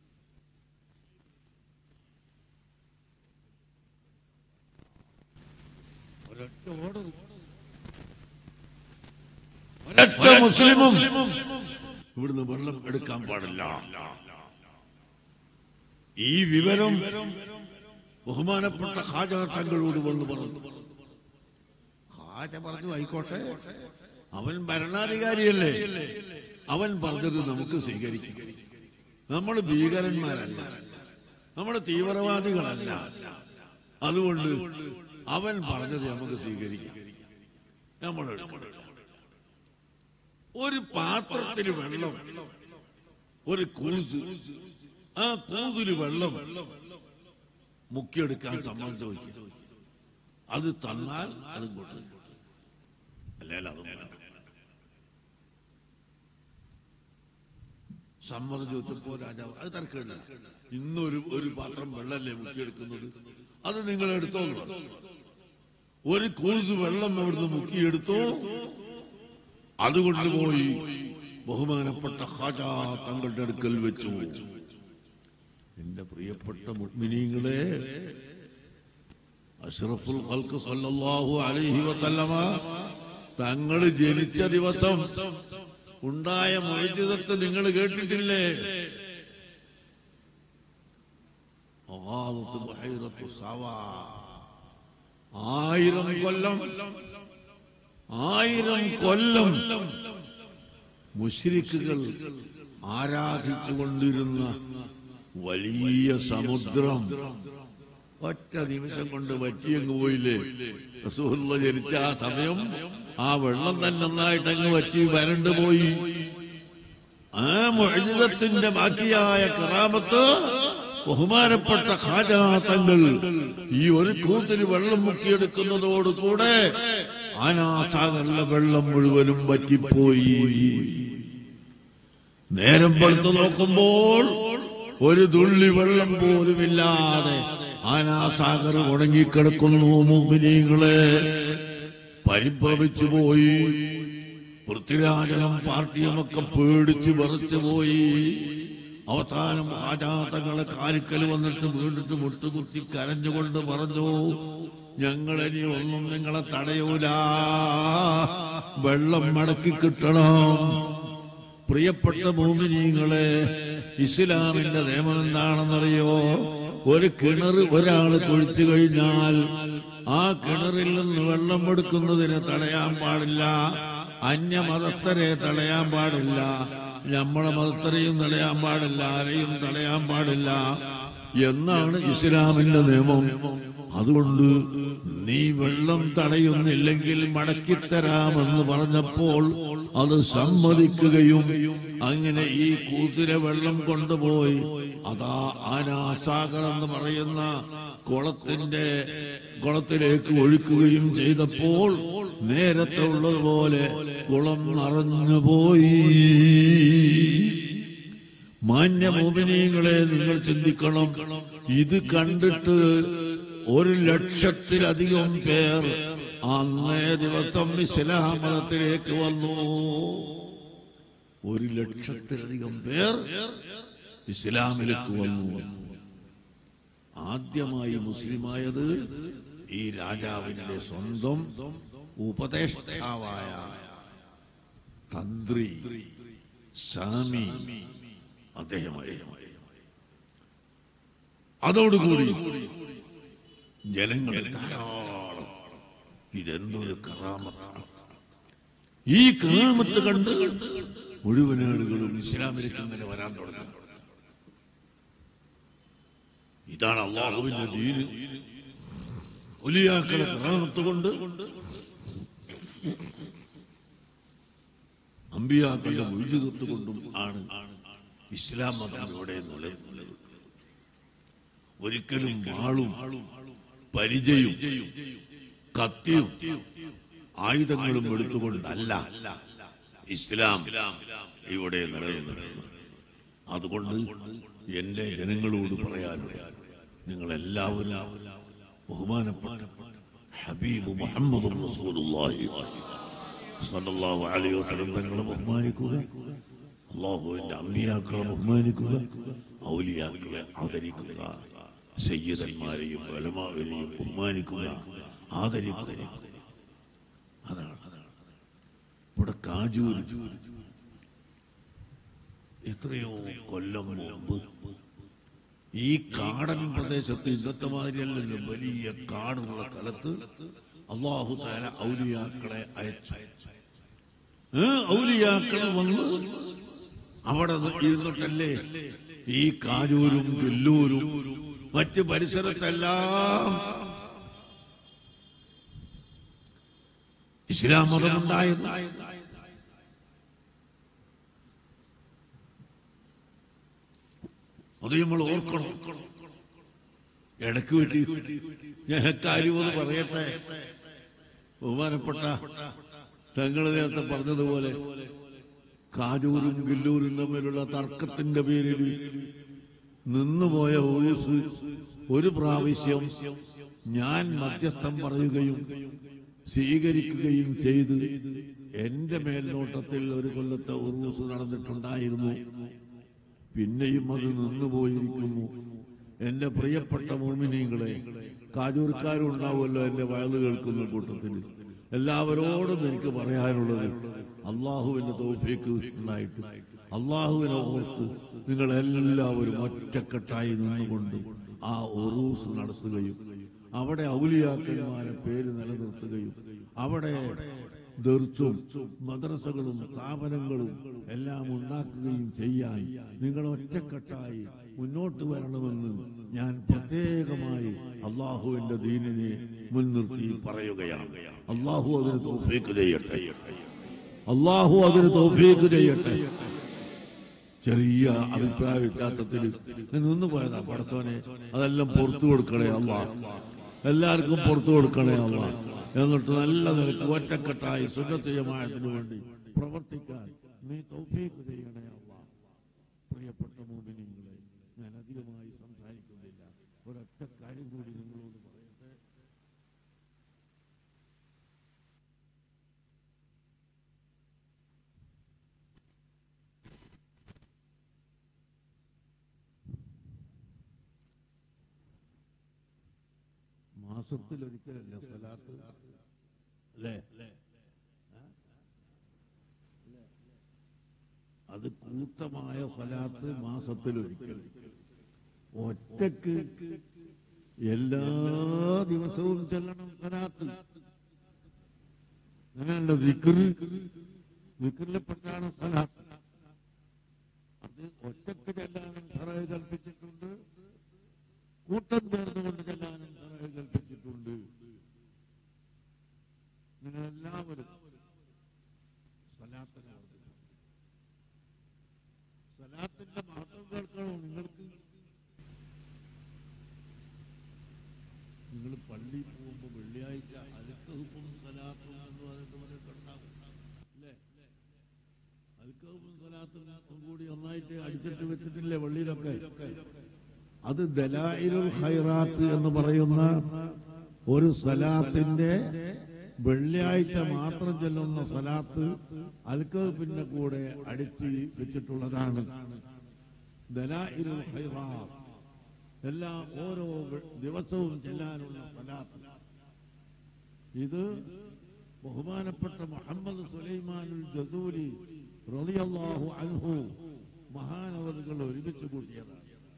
ഒരൊറ്റ ഓർഡർ ഒരൊറ്റ മുസ്ലിമും ഇവിടുന്ന് വെള്ളം എടുക്കാൻ പാടില്ല ഈ വിവരം ബഹുമാനപ്പെട്ട ഖാജ തങ്ങളോട് വന്ന് പറഞ്ഞു ഖാജ പറഞ്ഞു ആയിക്കോട്ടെ അവൻ ഭരണാധികാരിയല്ലേ അവൻ പറഞ്ഞത് നമുക്ക് സ്വീകരിക്കും നമ്മൾ ഭീകരന്മാരല്ല നമ്മൾ തീവ്രവാദികളല്ല അതുകൊണ്ട് അവൻ പറഞ്ഞത് നമുക്ക് സ്വീകരിക്കാം നമ്മൾ ഒരു പാത്രത്തിൽ വെള്ളം ഒരു കൂസ് ആ കൂതില് വെള്ളം മുക്കിയെടുക്കാൻ സമ്മതം ചോദിക്കും അത് തന്നാൽ അത് ഇങ്ങോട്ട് അല്ലേൽ അത് വേണ്ട. സമ്മതം ചോദിച്ചപ്പോ രാജാവ് അത് തർക്കമില്ല ഇന്നൊരു ഒരു പാത്രം വെള്ളമല്ലേ മുക്കിയെടുക്കുന്നത് അത് നിങ്ങൾ എടുത്തോളൂ ഒരു കൂസ് വെള്ളം അവിടുന്ന് മുക്കിയെടുത്തോ അതുകൊണ്ട് പോയി ബഹുമാനപ്പെട്ട ഹാജ തങ്ങളുടെ അടുക്കൽ വെച്ചു എന്റെ പ്രിയപ്പെട്ട മുഗ്മിനീങ്ങളെ അഷ്റഫുൽ ഖൽഖ് സല്ലല്ലാഹു അലൈഹി വസല്ലമ തങ്ങൾ ജനിച്ച ദിവസം ഉണ്ടായ മൈജിതത്ത് നിങ്ങൾ കേട്ടിട്ടില്ലേ അഗാദത്ത് ബഹൈറത്തു സവാ. ആയിരം കൊല്ലം ആയിരം കൊല്ലം മുശ്രിക്കുകൾ ആരാധിച്ചുകൊണ്ടിരുന്ന വലിയ സമുദ്രം ഒറ്റ നിമിഷം കൊണ്ട് വറ്റിയങ്ങ് പോയില്ലേ റസൂലുള്ള ജനിച്ച ആ സമയം ആ വെള്ളം തന്നെ നന്നായിട്ട് അങ്ങ് വറ്റി വരണ്ടു പോയി ആ മുഴുതത്തിന്റെ ബാക്കിയായ കറാമത്ത് ബഹുമാനപ്പെട്ട ഖാജാതങ്ങൾ ഈ ഒരു കൂത്തിന് വെള്ളം മുക്കിയെടുക്കുന്നതോടുകൂടെ ആനാസാഗറിലെ വെള്ളം മുഴുവനും വറ്റിപ്പോയി നേരം പടുത്തു നോക്കുമ്പോൾ ഒരു തുള്ളി വെള്ളം പോലുമില്ലാതെ ആനാസാഗർ ഉണങ്ങിക്കിടക്കുന്നു മുഗ്നീകളെ പരിഭ്രമിച്ചു പോയി പൃഥ്വിരാജനും പാർട്ടിയുമൊക്കെ പേടിച്ച് വിറച്ചു പോയി അവസാനം ആജാതങ്ങളെ കാലിക്കൽ വന്നിട്ട് വീണ്ടിട്ട് മുട്ടുകുത്തി കരഞ്ഞുകൊണ്ട് പറഞ്ഞു ഞങ്ങളിനി ഒന്നും നിങ്ങളെ തടയൂല വെള്ളം മടക്കി കിട്ടണം പ്രിയപ്പെട്ട ഭൂമിനീങ്ങളെ ഇസ്ലാമിന്റെ നിയമം എന്താണെന്നറിയോ ഒരു കിണർ ഒരാൾ കുഴിച്ചു കഴിഞ്ഞാൽ ആ കിണറിൽ നിന്ന് വെള്ളം എടുക്കുന്നതിന് തടയാൻ പാടില്ല അന്യമതസ്ഥരെ തടയാൻ പാടില്ല നമ്മളെ മതസ്ഥരെയും തടയാൻ പാടില്ല ആരെയും തടയാൻ പാടില്ല എന്നാണ് ഇസ്ലാമിന്റെ നിയമം അതുകൊണ്ട് നീ വെള്ളം തടയുന്നില്ലെങ്കിൽ മടക്കിത്തരാമെന്ന് പറഞ്ഞപ്പോൾ അത് സമ്മതിക്കുകയും അങ്ങനെ ഈ കൂത്തിലെ വെള്ളം കൊണ്ടുപോയി അതാ ആനാസാഗർ എന്ന് പറയുന്ന കുളത്തിന്റെ കുളത്തിലേക്ക് ഒഴുക്കുകയും ചെയ്തപ്പോൾ നേരത്തെ ഉള്ളതുപോലെ കുളം നിറഞ്ഞുപോയി മാന്യമോമിനീങ്ങളെ നിങ്ങൾ ചിന്തിക്കണം ഇത് കണ്ടിട്ട് ഒരു ലക്ഷത്തിലധികം പേർ അന്നേ ദിവസം ഇസ്ലാം മതത്തിലേക്ക് വന്നു ഒരു ലക്ഷത്തിലധികം പേർ ഇസ്ലാമിലേക്ക് വന്നു ആദ്യമായി മുസ്ലിമായത് ഈ രാജാവിന്റെ സ്വന്തം ഉപദേഷ്ടാവായ തന്ത്രി സ്വാമി അദ്ദേഹമായി അതോടുകൂടി ജനങ്ങൾ ധാരാളം ഇതെന്തൊരു കറാമത്താണ് ഈ കറാമത്ത് കണ്ട് മുഴുവൻ ആളുകളും ഇസ്ലാമിലേക്ക് ഇങ്ങനെ വരാൻ തുടങ്ങി ഇതാണ് അള്ളാഹുവിന്റെ ദീന് ഒലിയാക്കളെ കറാമത്ത് കൊണ്ട് അമ്പിയാക്കളുടെ മൊയ്ജിതത്ത് കൊണ്ടും ആണ് ഇസ്ലാം മതം ഇവിടെ നിലനിന്നത് ഒരിക്കലും വാളും പരിചയും കത്തിയും ആയുധങ്ങളും എടുത്തുകൊണ്ടല്ല ഇസ്ലാം ഇവിടെ നിലനിന്നത് അതുകൊണ്ട് എന്റെ ജനങ്ങളോട് പറയാനുള്ള നിങ്ങൾ എല്ലാവരും ബഹുമാനപ്പെട്ട ഹബീബ് മുഹമ്മദ് റസൂലുള്ളാഹി സല്ലല്ലാഹു അലൈഹി വസല്ലം തങ്ങളെ ബഹുമാനിക്കുക അള്ളാഹുവിന്റെ അമ്മിയാക്കളെ ബഹുമാനിക്കുക ഔലിയാക്കളെ ആദരിക്കുക സയ്യിദന്മാരെയും വലമാവിനെയും ബഹുമാനിക്കുക ആദരിക്കുക അതാണ് ഇവിടെ കാജൂർ എത്രയോ കൊല്ലം മുമ്പ് ഈ കാടൻ പ്രദേശത്ത് ഇന്നത്തെ മാതിരിയല്ലല്ലോ വലിയ കാടുള്ള സ്ഥലത്ത് അള്ളാഹു താല ഔലിയാക്കളെ അയച്ചു ഏ, ഔലിയാക്കൾ വന്ന് അവിടെ ഇരുന്നിട്ടല്ലേ ഈ കാരൂരും കൊല്ലൂരും മറ്റ് പരിസരത്തെല്ലാം ഇസ്ലാം മതമുണ്ടായത് അത് നമ്മൾ ഓർക്കണം ഇടക്ക് വെച്ച് ഞാൻ കാര്യം ഒന്ന് പറയട്ടെ ബഹുമാനപ്പെട്ട തങ്ങൾ നേരത്തെ പറഞ്ഞതുപോലെ കാജൂരും ഗില്ലൂരും തമ്മിലുള്ള തർക്കത്തിന്റെ പേരിൽ നിന്നുപോയ ഊസ് ഒരു പ്രാവശ്യം ഞാൻ മധ്യസ്ഥം പറയുകയും സ്വീകരിക്കുകയും ചെയ്ത് എന്റെ മേൽനോട്ടത്തിൽ ഒരു കൊല്ലത്തെ ഉറൂസ് നടന്നിട്ടുണ്ടായിരുന്നു പിന്നെയും അത് നിന്നുപോയിരിക്കുന്നു എന്റെ പ്രിയപ്പെട്ട മോമിനികളെ കാജൂർക്കാരും ഉണ്ടാവുമല്ലോ എന്റെ വയല് കേൾക്കുന്ന കൂട്ടത്തിൽ എല്ലാവരോടും എനിക്ക് പറയാനുള്ളത് അള്ളാഹുവിന്റെ തോഫിക്ക് ഉണ്ടായിട്ട് അള്ളാഹുവിനെ ഓർത്ത് നിങ്ങൾ എല്ലാവരും ഒറ്റക്കെട്ടായി നിന്നുകൊണ്ട് ആ ഒറൂസ് നടത്തുകയും അവിടെ ഔലിയാക്കന്മാരെ പേര് നിലനിർത്തുകയും അവിടെ ദർസും മദ്രസകളും സ്ഥാപനങ്ങളും എല്ലാം ഉണ്ടാക്കുകയും ചെയ്യാൻ നിങ്ങൾ ഒറ്റക്കെട്ടായി മുന്നോട്ട് വരണമെന്ന് ഞാൻ പ്രത്യേകമായി അള്ളാഹുവിന്റെ ദീനിനെ മുൻനിർത്തി പറയുകയാണ് അള്ളാഹു അതിന് തോഫീക്ക് ചെയ്യട്ടെ അള്ളാഹു അതിന് തോഫീക്ക് ചെയ്യട്ടെ ചെറിയ അഭിപ്രായ വ്യത്യാസത്തിൽ നിന്ന് പോയതാ പടത്തോനെ അതെല്ലാം പുറത്തു കൊടുക്കണേ അല്ല എല്ലാവർക്കും പുറത്തു കൊടുക്കണേ അല്ല എന്നിട്ട് നല്ല നിലക്ക് ഒറ്റക്കെട്ടായി സുന്നത്തീയമായതിനു വേണ്ടി പ്രവർത്തിക്കാൻ നീ തൗഫീഖ് ചെയ്യണേ അല്ല പ്രിയപ്പെട്ട മോമിനിങ്ങളെ ഞാൻ അധികമായി സംസാരിക്കുന്നില്ല ഒരൊറ്റ കാര്യം കൂടി നിങ്ങളോട് പറയട്ടെ മാസത്തിൽ ഒരിക്കലല്ലേ സ്വലാത്ത് അല്ലേ അത് കൂട്ടമായ സ്വലാത്ത് മാസത്തിൽ ഒരിക്കൽ ഒറ്റക്ക് എല്ലാ ദിവസവും ചെല്ലണം സ്വലാത്ത് അങ്ങനെയല്ല വിക്റ് വിക്റിൽപ്പെട്ടാണ് സ്വലാത്ത് അത് ഒറ്റക്ക് ചെല്ലാനും സറവ് കൽപ്പിച്ചിട്ടുണ്ട് കൂട്ടം ചേർന്നുകൊണ്ട് ചെല്ലാനും സലഹ് കൽപ്പിച്ചിട്ടുണ്ട് നിങ്ങളെല്ലാവരും സലാത്തിനെ വർദ്ധിപ്പിക്കണം. സലാത്തിന്റെ മഹത്വം കേൾക്കണോ നിങ്ങൾക്ക് നിങ്ങൾ പള്ളിയിൽ പോകുമ്പോൾ വെള്ളിയാഴ്ച അൽക്കഹും സലാത്തും എന്ന് പറഞ്ഞിട്ട് പറഞ്ഞിട്ടുണ്ടാവും അല്ലേ അൽക്കഹും സലാത്തും കൂടി ഒന്നായിട്ട് അടിച്ചിട്ട് വെച്ചിട്ടില്ലേ പള്ളിയിലൊക്കെ അത് ദലായിലുൽ ഖൈറാത്ത് എന്ന് പറയുന്ന ഒരു സലാത്തിന്റെ വെള്ളിയാഴ്ച മാത്രം ചെല്ലുന്ന സലാത്ത് അൽക്കഹുവിന്റെ കൂടെ അടിച്ച് വെച്ചിട്ടുള്ളതാണ് ദലായിലുൽ ഖൈറാത്ത് എല്ലാ ഓരോ വെ- ദിവസവും ചെല്ലാനുള്ള സലാത്ത് ഇത് ബഹുമാനപ്പെട്ട മുഹമ്മദ് സുലൈമാനുൽ ജസൂരി റളിയല്ലാഹു അൻഹു മഹാനവറുകൾ ഒരുമിച്ച് കൂട്ടിയതാണ്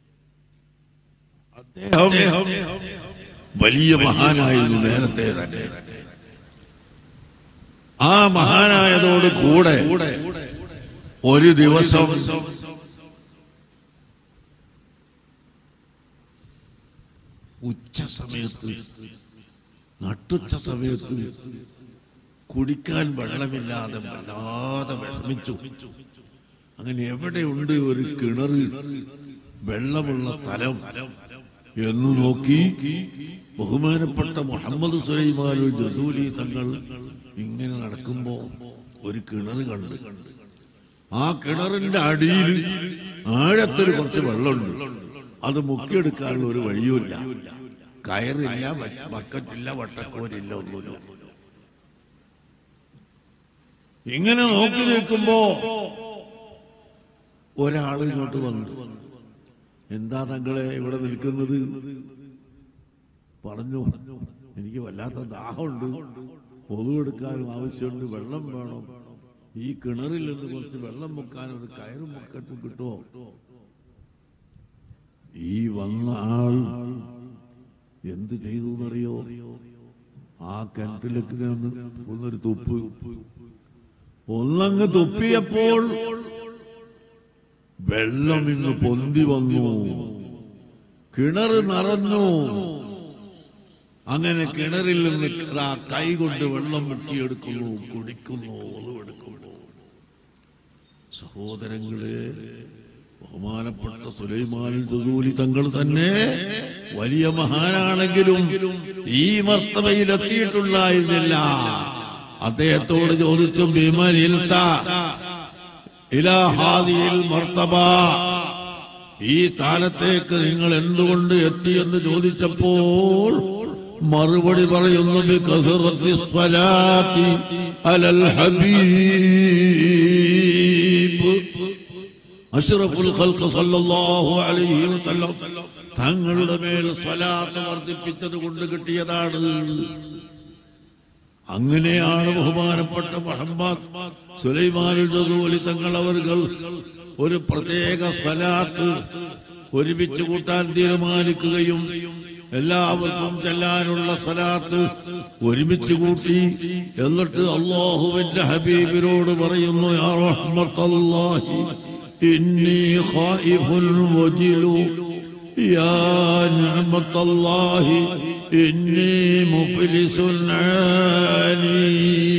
അദ്ദേഹം വലിയ മഹാനായിരുന്നു നേരത്തെ തന്നെ ആ മഹാനായതോട് കൂടെ ഒരു ദിവസം ഉച്ച സമയത്ത് നട്ടുച്ച സമയത്ത് കുടിക്കാൻ വെള്ളമില്ലാതെ വല്ലാതെ വിഷമിച്ചു അങ്ങനെ എവിടെയുണ്ട് ഒരു കിണറ് വെള്ളമുള്ള സ്ഥലം എന്ന് നോക്കി ബഹുമാനപ്പെട്ട മുഹമ്മദ് സുലൈമാനു ജസൂലി തങ്ങൾ ഇങ്ങനെ നടക്കുമ്പോ ഒരു കിണറ് കണ്ട് ആ കിണറിന്റെ അടിയിൽ ആഴത്തിൽ കുറച്ച് വെള്ളമുണ്ട് അത് മുക്കിയെടുക്കാനുള്ള ഒരു വഴിയുമില്ല കയറില്ല വ- ബക്കറ്റില്ല വട്ടക്കോരില്ല ഒന്നുമില്ല ഇങ്ങനെ നോക്കി നിൽക്കുമ്പോ ഒരാൾ ഇങ്ങോട്ട് വന്നു എന്താ തങ്ങളെ ഇവിടെ നിൽക്കുന്നത് പറഞ്ഞു എനിക്ക് വല്ലാത്ത ദാഹമുണ്ട് പൊതുവെടുക്കാനും ആവശ്യമുണ്ട് വെള്ളം വേണം ഈ കിണറിൽ നിന്ന് കുറച്ച് വെള്ളം മുക്കാൻ ഒരു കയറും മുക്കറ്റും കിട്ടുമോ ഈ വന്ന ആൾ എന്ത് ചെയ്തു എന്നറിയോ ആ കിണറ്റിലേക്ക് നിന്ന് ഒന്നൊരു തുപ്പ് ഒന്നങ്ങ് തുപ്പിയപ്പോൾ വെള്ളം ഇന്ന് പൊന്തി വന്നു കിണർ നിറഞ്ഞു അങ്ങനെ കിണറിൽ നിന്ന് ആ കൈ കൊണ്ട് വെള്ളം മുക്കിയെടുക്കുന്നു കുടിക്കുന്നു ഒളിവെടുക്കുന്നു സഹോദരങ്ങളെ ബഹുമാനപ്പെട്ട സുലൈമാൻ ജസൂലി തങ്ങൾ തന്നെ വലിയ മഹാനാണെങ്കിലും ഈ മർത്തവയിൽ എത്തിയിട്ടുണ്ടായിരുന്നില്ല അദ്ദേഹത്തോട് ചോദിച്ചു ബിമനിൽത്ത ഇലാ ഹാദിയിൽ മർത്തബ ഈ സ്ഥാനത്തേക്ക് നിങ്ങൾ എന്തുകൊണ്ട് എത്തിയെന്ന് ചോദിച്ചപ്പോൾ മറുപടി പറയുന്നു ബികസറത്തി സ്വലാത്തി അലൽ ഹബീബ് അഷ്റഫുൽ ഖൽഖ് സല്ലല്ലാഹു അലൈഹി വസല്ലം തങ്ങളുടെ മേൽ സ്വലാത്ത് വർദ്ധിപ്പിച്ചത് കൊണ്ട് കിട്ടിയതാണ് അങ്ങനെയാണ് ബഹുമാനപ്പെട്ട മുഹമ്മദ് സുലൈമാനുൽ ജസൂലി തങ്ങൾ അവർകൾ ഒരു പ്രത്യേക സ്വലാത്ത് ഒരുമിച്ച് കൂട്ടാൻ തീരുമാനിക്കുകയും എല്ലാവർക്കും ചെല്ലാനുള്ള സ്വലാത്ത് ഒരുമിച്ച് കൂട്ടി എന്നിട്ട് അള്ളാഹുവിന്റെ ഹബീബിനോട് പറയുന്നു യാ റഹ്മത്തല്ലാഹി ഇന്നി ഖായിഫുൻ വജിലു യാ നിഅമത്തല്ലാഹി ഇന്നി മുഫ്ലിസുൻ ആനി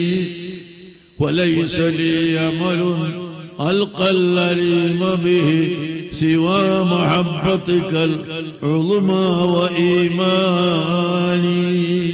وليس لي عمل ألقى الأليم به سوى محبتك العظمى وإيماني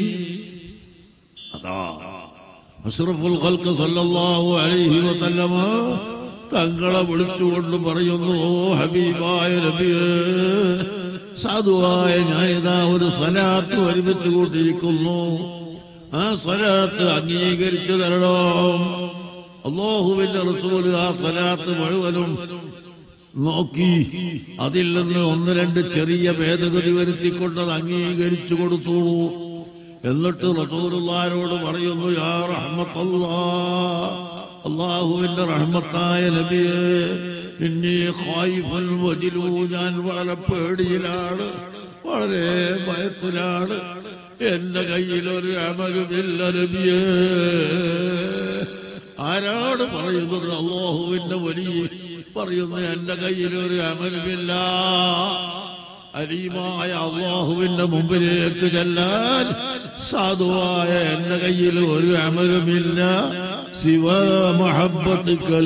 അഷ്റഫുൽ ഖൽഖ് സല്ലല്ലാഹു അലൈഹി വസല്ലമ തങ്ങളെ വിളിച്ചുകൊണ്ട് പറയുന്നു ഓ ഹബീബായ നബിയേ സാധുവായ ഞാനിതാ ഒരു സ്വലാത്ത് ഒരുമിച്ച് കൂട്ടിയിരിക്കുന്നു ആ സ്വലാത്ത് അംഗീകരിച്ചു തരണം അള്ളാഹുവിന്റെ റസൂല് ആ സ്വലാത്ത് മുഴുവനും നോക്കി അതിൽ നിന്ന് ഒന്ന് രണ്ട് ചെറിയ ഭേദഗതി വരുത്തിക്കൊണ്ട് അത് അംഗീകരിച്ചു കൊടുത്തു എന്നിട്ട് റസൂലുള്ളാരോട് പറയുന്നു യാ റഹ്മത്തല്ലാ അള്ളാഹുവിന്റെ റഹ്മത്തായ നബിയെ ഇന്നീ ഖായിഫുൻ വജിലു ഞാൻ വളരെ പേടിയിലാണ് വളരെ ഭയത്തിലാണ് എന്റെ കയ്യിൽ ഒരു അമലുമില്ല നബിയേ ആരാണ് പറയുന്നത് അള്ളാഹുവിന്റെ വലിയ പറയുന്നു എന്റെ കയ്യിൽ ഒരു അമലുമില്ല അലീമായ അള്ളാഹുവിന്റെ മുമ്പിലേക്ക് ചെല്ലാൻ സാധുവായ എന്റെ കയ്യിൽ ഒരു അമലുമില്ല ശിവ മഹബത്തുക്കൽ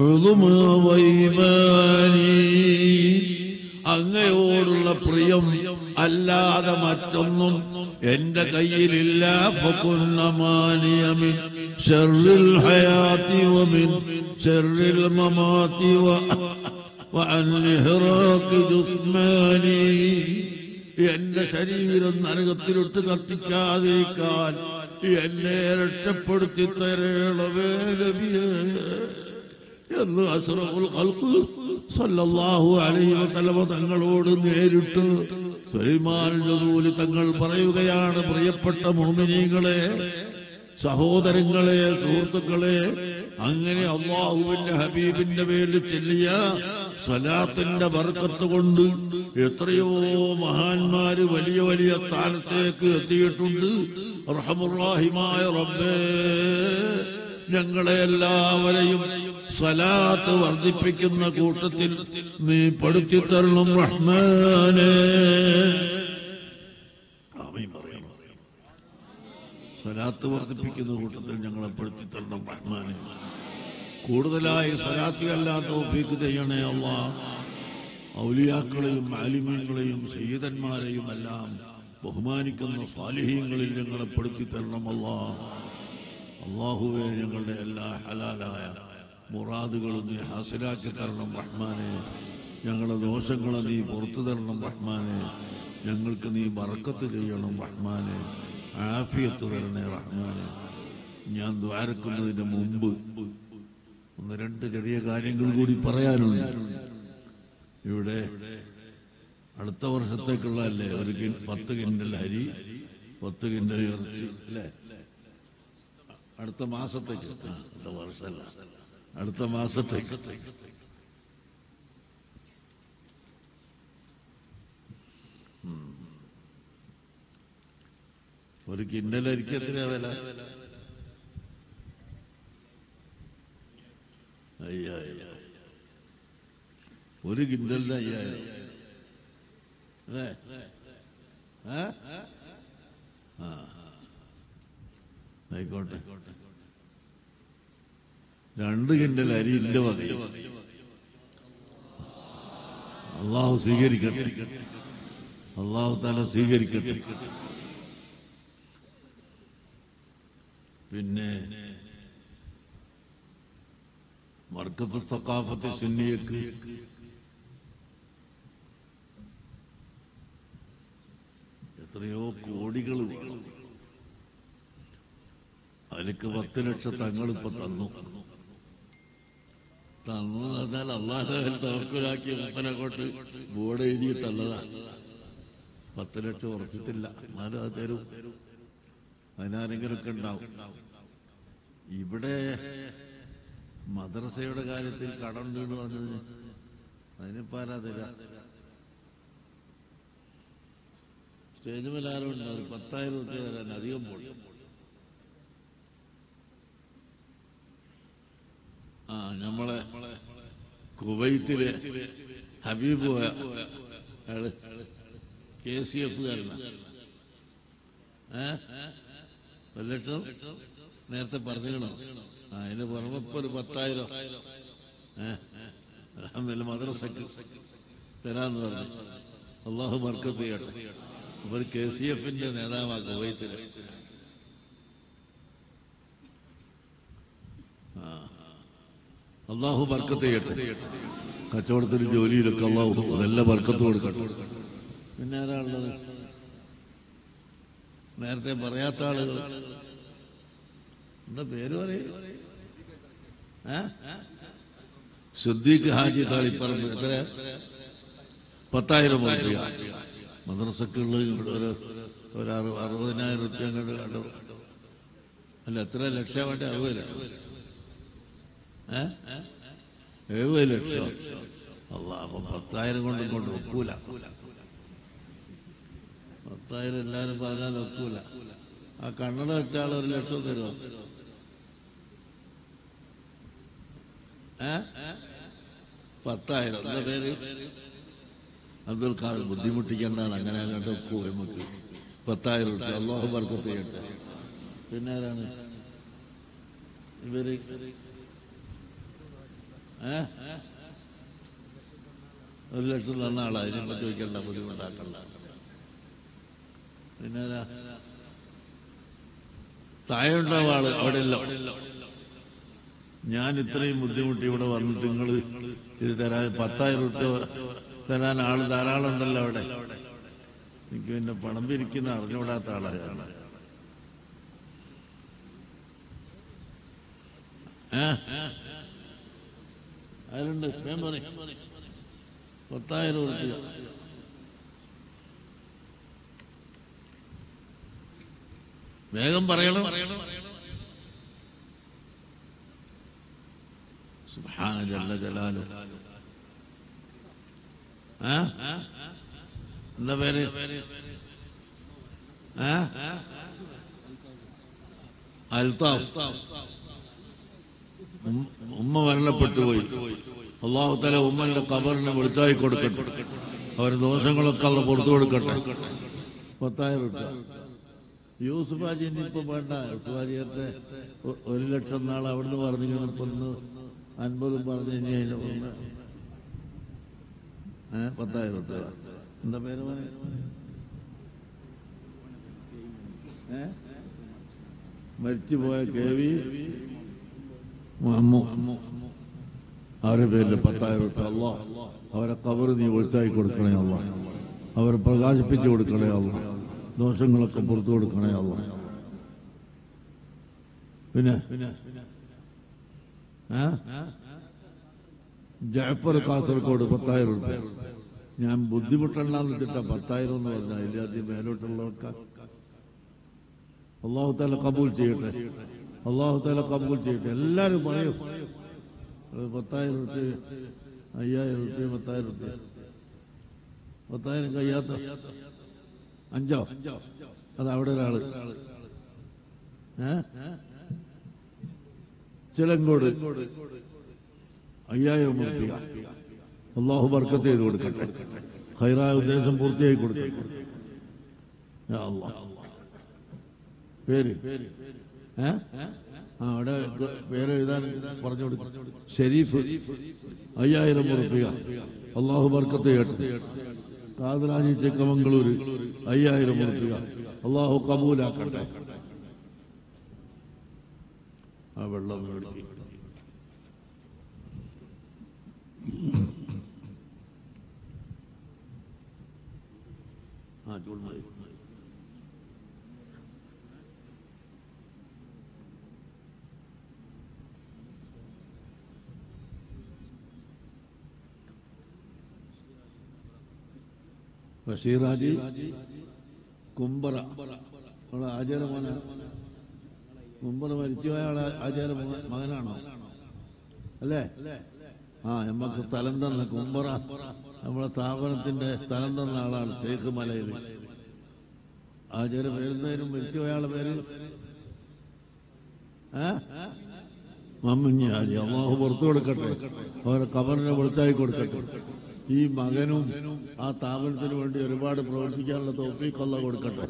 അങ്ങയോടുള്ള പ്രിയം അല്ലാതെ മറ്റൊന്നും എന്റെ കയ്യിലില്ല ഫകുന്നമാനിയമിൻ ഷർറിൽ ഹയാത്തി വമിൻ ഷർറിൽ മമാത്തി വ وعن إحراق جثماني എന്റെ ശരീരം നരകത്തിലിട്ട് കത്തിക്കാതിരിക്കാൻ എന്നെ രക്ഷപ്പെടുത്തി തരേണമേ നബിയേ എന്ന് അഷ്റഫുൽ ഖൽഖ് സല്ലല്ലാഹു അലൈഹി വസല്ലമ തങ്ങളോട് നേരിട്ട് സുലൈമാൻ ജദൂലി തങ്ങൾ പറയുകയാണ് പ്രിയപ്പെട്ട മോമിനീങ്ങളെ സഹോദരങ്ങളെ സുഹൃത്തുക്കളെ അങ്ങനെ അള്ളാഹുവിന്റെ ഹബീബിന്റെ പേരിൽ ചെല്ലിയ സലാത്തിന്റെ ബർക്കത്ത് കൊണ്ട് എത്രയോ മഹാന്മാര് വലിയ വലിയ സ്ഥാനത്തേക്ക് എത്തിയിട്ടുണ്ട് റഹമുറാഹിമായ റബ്ബേ ഞങ്ങളെ എല്ലാവരെയും സലാത്ത് വർദ്ധിപ്പിക്കുന്ന കൂട്ടത്തിൽ നീ പഠിച്ചു തരണം റഹ്മാനെ ആമീൻ പറയാം സലാത്ത് വർദ്ധിപ്പിക്കുന്ന കൂട്ടത്തിൽ ഞങ്ങളെ പെടുത്തി തരണം റഹ്മാനെ കൂടുതലായി സലാത്തിയല്ലാത്ത ഒപ്പിക്ക് ചെയ്യണേ അല്ല ഔലിയാക്കളെയും മാലിമ്യങ്ങളെയും സയ്യിദന്മാരെയും എല്ലാം ബഹുമാനിക്കുന്ന സ്വാലിഹീങ്ങളിൽ ഞങ്ങളെ പെടുത്തി തരണം അല്ല അള്ളാഹുവെ ഞങ്ങളുടെ എല്ലാ ഹലാലായ മുറാദുകളും നീ ഹാസിലാക്കി തരണം റഹ്മാനെ ഞങ്ങളുടെ ദോഷങ്ങളെ നീ പുറത്തു തരണം റഹ്മാനെ ഞങ്ങൾക്ക് നീ ബറക്കത്ത് ചെയ്യണം റഹ്മാനെ ആഫിയത്ത് തരണേ റഹ്മാനെ ഞാൻ ദ്വാരക്കുന്നതിന് മുമ്പ് ഒന്ന് രണ്ട് ചെറിയ കാര്യങ്ങൾ കൂടി പറയാനുണ്ട് ഇവിടെ അടുത്ത വർഷത്തേക്കുള്ള അല്ലേ ഒരു കിൻ- പത്ത് കിൻഡൽ അരി പത്ത് കിൻഡൽ ഇറച്ചി അല്ലേ അടുത്ത മാസത്തേക്ക് ആ, അടുത്ത വർഷമല്ല അടുത്ത മാസത്തേക്ക് ഉം. ഒരു കിൻഡൽ അരിക്ക് എത്രയാ വില അയ്യായിരം ഒരു കിൻഡലിന് അയ്യായിരം അല്ലേ ഏ? ആ ആയിക്കോട്ടെ രണ്ട് കിൻഡൽ അരി ഇന്റെ വക അള്ളാഹു സ്വീകരിക്കട്ടെ അള്ളാഹു താല സ്വീകരിക്കട്ടെ പിന്നെ മർക്കത്ത് സക്കാഫത്ത് സുന്നിയക്ക് എത്രയോ കോടികൾ വേണം അതിലേക്ക് പത്ത് ലക്ഷം തങ്ങളിപ്പോ തന്നു തന്നു എന്ന് പറഞ്ഞാൽ അള്ളാഹുൽ തവക്കുലാക്കി മുപ്പനെ കൊണ്ട് ബോർഡ് എഴുതി തന്നതാ പത്ത് ലക്ഷം ഉറച്ചിട്ടില്ല എന്നാലും അത് തരും അതിനാരെങ്കിലുമൊക്കെ ഉണ്ടാവും ഇവിടെ മദ്രസയുടെ കാര്യത്തിൽ കടമുണ്ട് എന്ന് പറഞ്ഞത് അതിനിപ്പോ ആരാ തരാ സ്റ്റേജ് മേലെ ആരും ഉണ്ടാവും പത്തായിരം റുപ്യ തരാൻ അധികം പോയി ആ നമ്മളെ കുവൈത്തിലെ ഹബീബ് പോയ അയാള് കെ സി എഫ് ഏ ഒരു ലക്ഷം നേരത്തെ പറഞ്ഞിരണോ ആ അതിന് പുറമെ ഇപ്പൊ ഒരു പത്തായിരം ഏ അലഹമില്ല മദ്രസക്ക് തരാന്ന് പറഞ്ഞു അള്ളാഹു ബർക്കത്ത് ചെയ്യട്ടെ അപ്പൊ ഒരു കെ സി എഫിന്റെ നേതാവാ കുവൈത്തില് ആ. അള്ളാഹു ബർക്കത്ത് ചെയ്യട്ടെ കച്ചവടത്തിലും ജോലിയിലൊക്കെ അള്ളാഹു നല്ല ബർക്കത്ത് കൊടുക്കട്ടെ പിന്നെ ആരാളുള്ളത് നേരത്തെ പറയാത്ത ആളുകൾ എന്താ പേര് പറയും സിദ്ദീഖ് ഹാജി താളിപ്പറമ്പ് എത്ര പത്തായിരം രൂപ മദ്രസക്കുള്ള ഒരു ഒരു അറു അറുപതിനായിരം റുപ്യ അങ്ങോട്ട് കണ്ടു അല്ല എത്ര ലക്ഷം വേണ്ടി അറുപത് ലക്ഷം ഏ എഴുപത് ലക്ഷം അല്ല അപ്പൊ പത്തായിരം കൊണ്ട് ഇങ്ങോട്ട് ഒക്കൂല പത്തായിരം എല്ലാരും പറഞ്ഞാൽ ഒക്കൂല ആ കണ്ണട വെച്ചാൽ ഒരു ലക്ഷം തരുമോ ഏ പത്തായിരം എന്താ പേര് അബ്ദുൽ ഖാദർ ബുദ്ധിമുട്ടിക്കണ്ടാണ് അങ്ങനെ അങ്ങോട്ട് വെക്കൂ നമുക്ക് പത്തായിരം റുപ്യ അള്ളാഹു ബർക്കത്ത് ചെയ്യട്ടെ പിന്നെ ആരാണ് ഇവര് ഏ ഒരു ലക്ഷം തന്ന ആളാ ഇതിനിപ്പോ ചോദിക്കണ്ട ബുദ്ധിമുട്ടാക്കണ്ട പിന്നെ ആരാ? താഴെ ഉണ്ടാവും ആള് അവിടെ ഇല്ല ഞാൻ ഇത്രയും ബുദ്ധിമുട്ടി ഇവിടെ വന്നിട്ട് നിങ്ങൾ ഇത് തരാൻ പത്തായിരം റുപ്യ തരാൻ ആള് ധാരാളം ഉണ്ടല്ലോ അവിടെ എനിക്ക് പിന്നെ പണം പിരിക്കുന്ന അറിഞ്ഞുകൂടാത്ത ആളാണ് ഏ? ആരുണ്ട് വേഗം പറയ്. പത്തായിരം റുപ്യ വേഗം പറയണം സുബ്ഹാന ജല്ല ജലാലു ആ എന്താ പേര് ആ അൽത്താഫ് ഉം- ഉമ്മ മരണപ്പെട്ടു പോയി അള്ളാഹു തല ഉമ്മന്റെ കബറിനെ വെളുത്തായി കൊടുക്കട്ടെ അവരുടെ ദോഷങ്ങളൊക്കെ അള്ള പുറത്തു കൊടുക്കട്ടെ പത്തായിരം റുപ്യ യൂസുഫ് ഹാജി ഇനിയിപ്പോ വേണ്ട യൂസുഫ് ഹാജിയത്തെ ഒ- ഒരു ലക്ഷം നാൾ അവിടുന്ന് പറഞ്ഞു ഇപ്പൊ ഒന്ന് അൻപതും പറഞ്ഞു ഇനി അതിന് ഒന്ന് ഏ പത്തായിരം റുപ്യ എന്താ പേര് മോനെ? ഏ മരിച്ചുപോയ കെ വി അമ്മു അവരുടെ പേരിൽ പത്തായിരം റുപ്യ അല്ലോ അവരെ കവർ നീ ഒഴിച്ചായി കൊടുക്കണേ അല്ല അവരെ പ്രകാശിപ്പിച്ചു കൊടുക്കണേ അല്ല ദോഷങ്ങളൊക്കെ പുറത്തു കൊടുക്കണേ അല്ല പിന്നെ പിന്നെ ആ? ജയപ്പർ കാസർഗോഡ് പത്തായിരം റുപ്യ ഞാൻ ബുദ്ധിമുട്ടുണ്ടാന്ന് വെച്ചിട്ടാ പത്തായിരം എന്ന് പറഞ്ഞ ഇല്ലാതെ മേലോട്ടുള്ളവർക്ക് അള്ളാഹു താല കബൂൽ ചെയ്യട്ടെ അള്ളാഹു താല കബൂൽ ചെയ്യട്ടെ എല്ലാരും പറയും അത് പത്തായിരം റുപ്യ അയ്യായിരം റുപ്യ പത്തായിരം റുപ്യ പത്തായിരം കഴിയാത്ത അഞ്ചോ അത് അവിടെ ഒരാള് ഏ ചിലങ്കോട് അയ്യായിരം റുപ്യ അള്ളാഹു ബർക്കത്ത് ചെയ്ത് കൊടുക്കട്ടെ ഹൈറായ ഉദ്ദേശം പൂർത്തിയായി കൊടുക്കട്ടെ യാ അല്ലാഹ്. പേര് ഏ ആ അവിടെ പേര് എഴുതാൻ പറഞ്ഞു കൊടുക്കും ഷെരീഫ് അയ്യായിരം റുപ്യ അള്ളാഹു ബർക്കത്ത് ചെയ്യട്ടെ കാതറാജി ചിക്കമംഗളൂര് അയ്യായിരം റുപ്യ അള്ളാഹു കബൂലാക്കട്ടെ ആ വെള്ളം മേടിക്കും ആ ചൂട് ബഷീറാജി കുമ്പറ അവളെ ആചാര മോന കുമ്പറ മരിച്ചുപോയ ആളെ ആചാര മോ- മകനാണോ അല്ലേ ആ നമുക്ക് സ്ഥലം തന്ന കുമ്പറ നമ്മളെ സ്ഥാപനത്തിന്റെ സ്ഥലം തന്ന ആളാണ് ഷെയ്ഖ് മലയിൽ ആചാര പേരുന്നതിനും മരിച്ചുപോയ ആളെ പേര് ഏ മമ്മിഞ്ഞ ഹാജി അള്ളാഹു പുറത്തു കൊടുക്കട്ടെ അവരെ കബറിനെ വെളുത്തായി കൊടുക്കട്ടെ ഈ മകനും ആ സ്ഥാപനത്തിന് വേണ്ടി ഒരുപാട് പ്രവർത്തിക്കാനുള്ള തോപ്പിക്കൊല്ല കൊടുക്കട്ടെ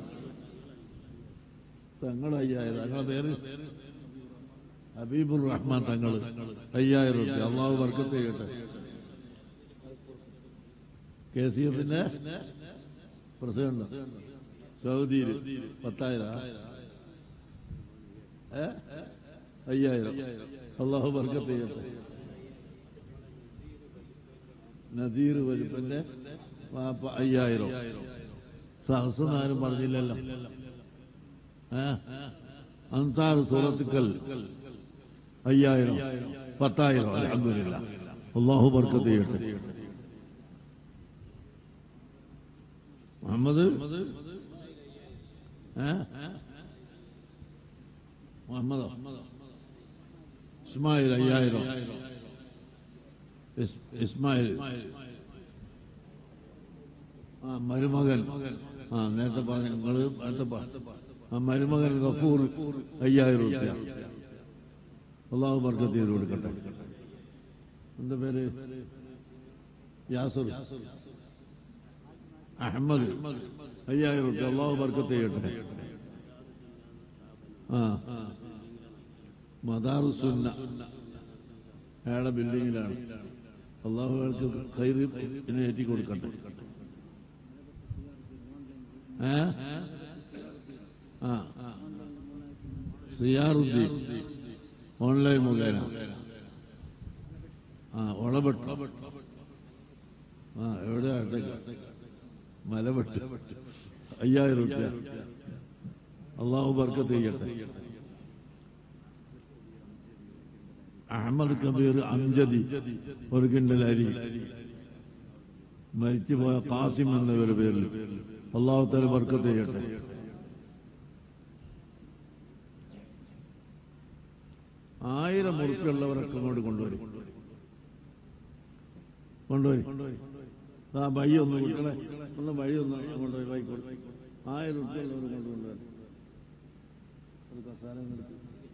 തങ്ങൾ അയ്യായിരം തങ്ങളെ പേര് ഹബീബുർ റഹ്മാൻ തങ്ങൾ അയ്യായിരം റുപ്യ അള്ളാഹു വർക്കത്ത് ചെയ്യട്ടെ കെ സി എഫിന്റെ പ്രസിഡന്റ് സൗദിയിൽ പത്തായിരം ഏ അയ്യായിരം അള്ളാഹു വർക്കത്ത് ചെയ്യട്ടെ നദീർ വലുപ്പന്റെ വാപ്പ അയ്യായിരം സഹസ്രനാരും പറഞ്ഞില്ലല്ലോ ഏ? അൻസാർ സൂറത്തുക്കൽ അയ്യായിരം പത്തായിരം അലഹമില്ല അള്ളാഹു ബർക്കത്ത് ചെയ്യട്ടെ മുഹമ്മദ് ഏ? മുഹമ്മദോ ഇസ്മായിൽ അയ്യായിരം ഇസ്- ഇസ്മായിൽ ആ മരുമകൻ ആ നേരത്തെ പറഞ്ഞ നിങ്ങള് നേരത്തെ പറഞ്ഞ ആ മരുമകൻ ഗഫൂർ അയ്യായിരം റുപ്യ അള്ളാഹു ബർക്കത്ത് ചെയ്ത് കൊടുക്കട്ടെ എന്താ പേര് യാസുർ അഹമ്മദ് അയ്യായിരം റുപ്യ അള്ളാഹു ബർക്കത്ത് ചെയ്യട്ടെ ആ മദാറുസുന്ന അയാളുടെ ബിൽഡിങ്ങിലാണ് അള്ളാഹു അയാൾക്ക് കയറി ഇതിനെ ഏറ്റി കൊടുക്കട്ടെ ഏ ആ സിയാറുദ്ദീൻ ഓൺലൈൻ മുഖേന ആ ഒളപെട്ട് ആ എവിടെ മലപെട്ട് അയ്യായിരം റുപ്യ അള്ളാഹു ബർക്കത്ത് ചെയ്യട്ടെ അഹമ്മദ് കബീർ അംജദി ഒരു കിണ്ടൽ അരി മരിച്ചുപോയ കാസിം എന്നവരുടെ പേരിൽ അള്ളാഹു തല ബർക്കത്ത് ചെയ്യട്ടെ ആയിരം മുറുക്കുള്ളവരൊക്കെ അങ്ങോട്ട് കൊണ്ടുവരും കൊണ്ടുവരും ആ വഴി ഒന്ന് കുട്ടികളെ ഒന്ന് വഴി ഒന്ന് അങ്ങോട്ട് പോയി വായിക്കോട്ടെ ആയിരം ഉറുപ്പുള്ളവർ കൊണ്ട് കൊണ്ടുവരും ഒരു കസാര നിർത്തി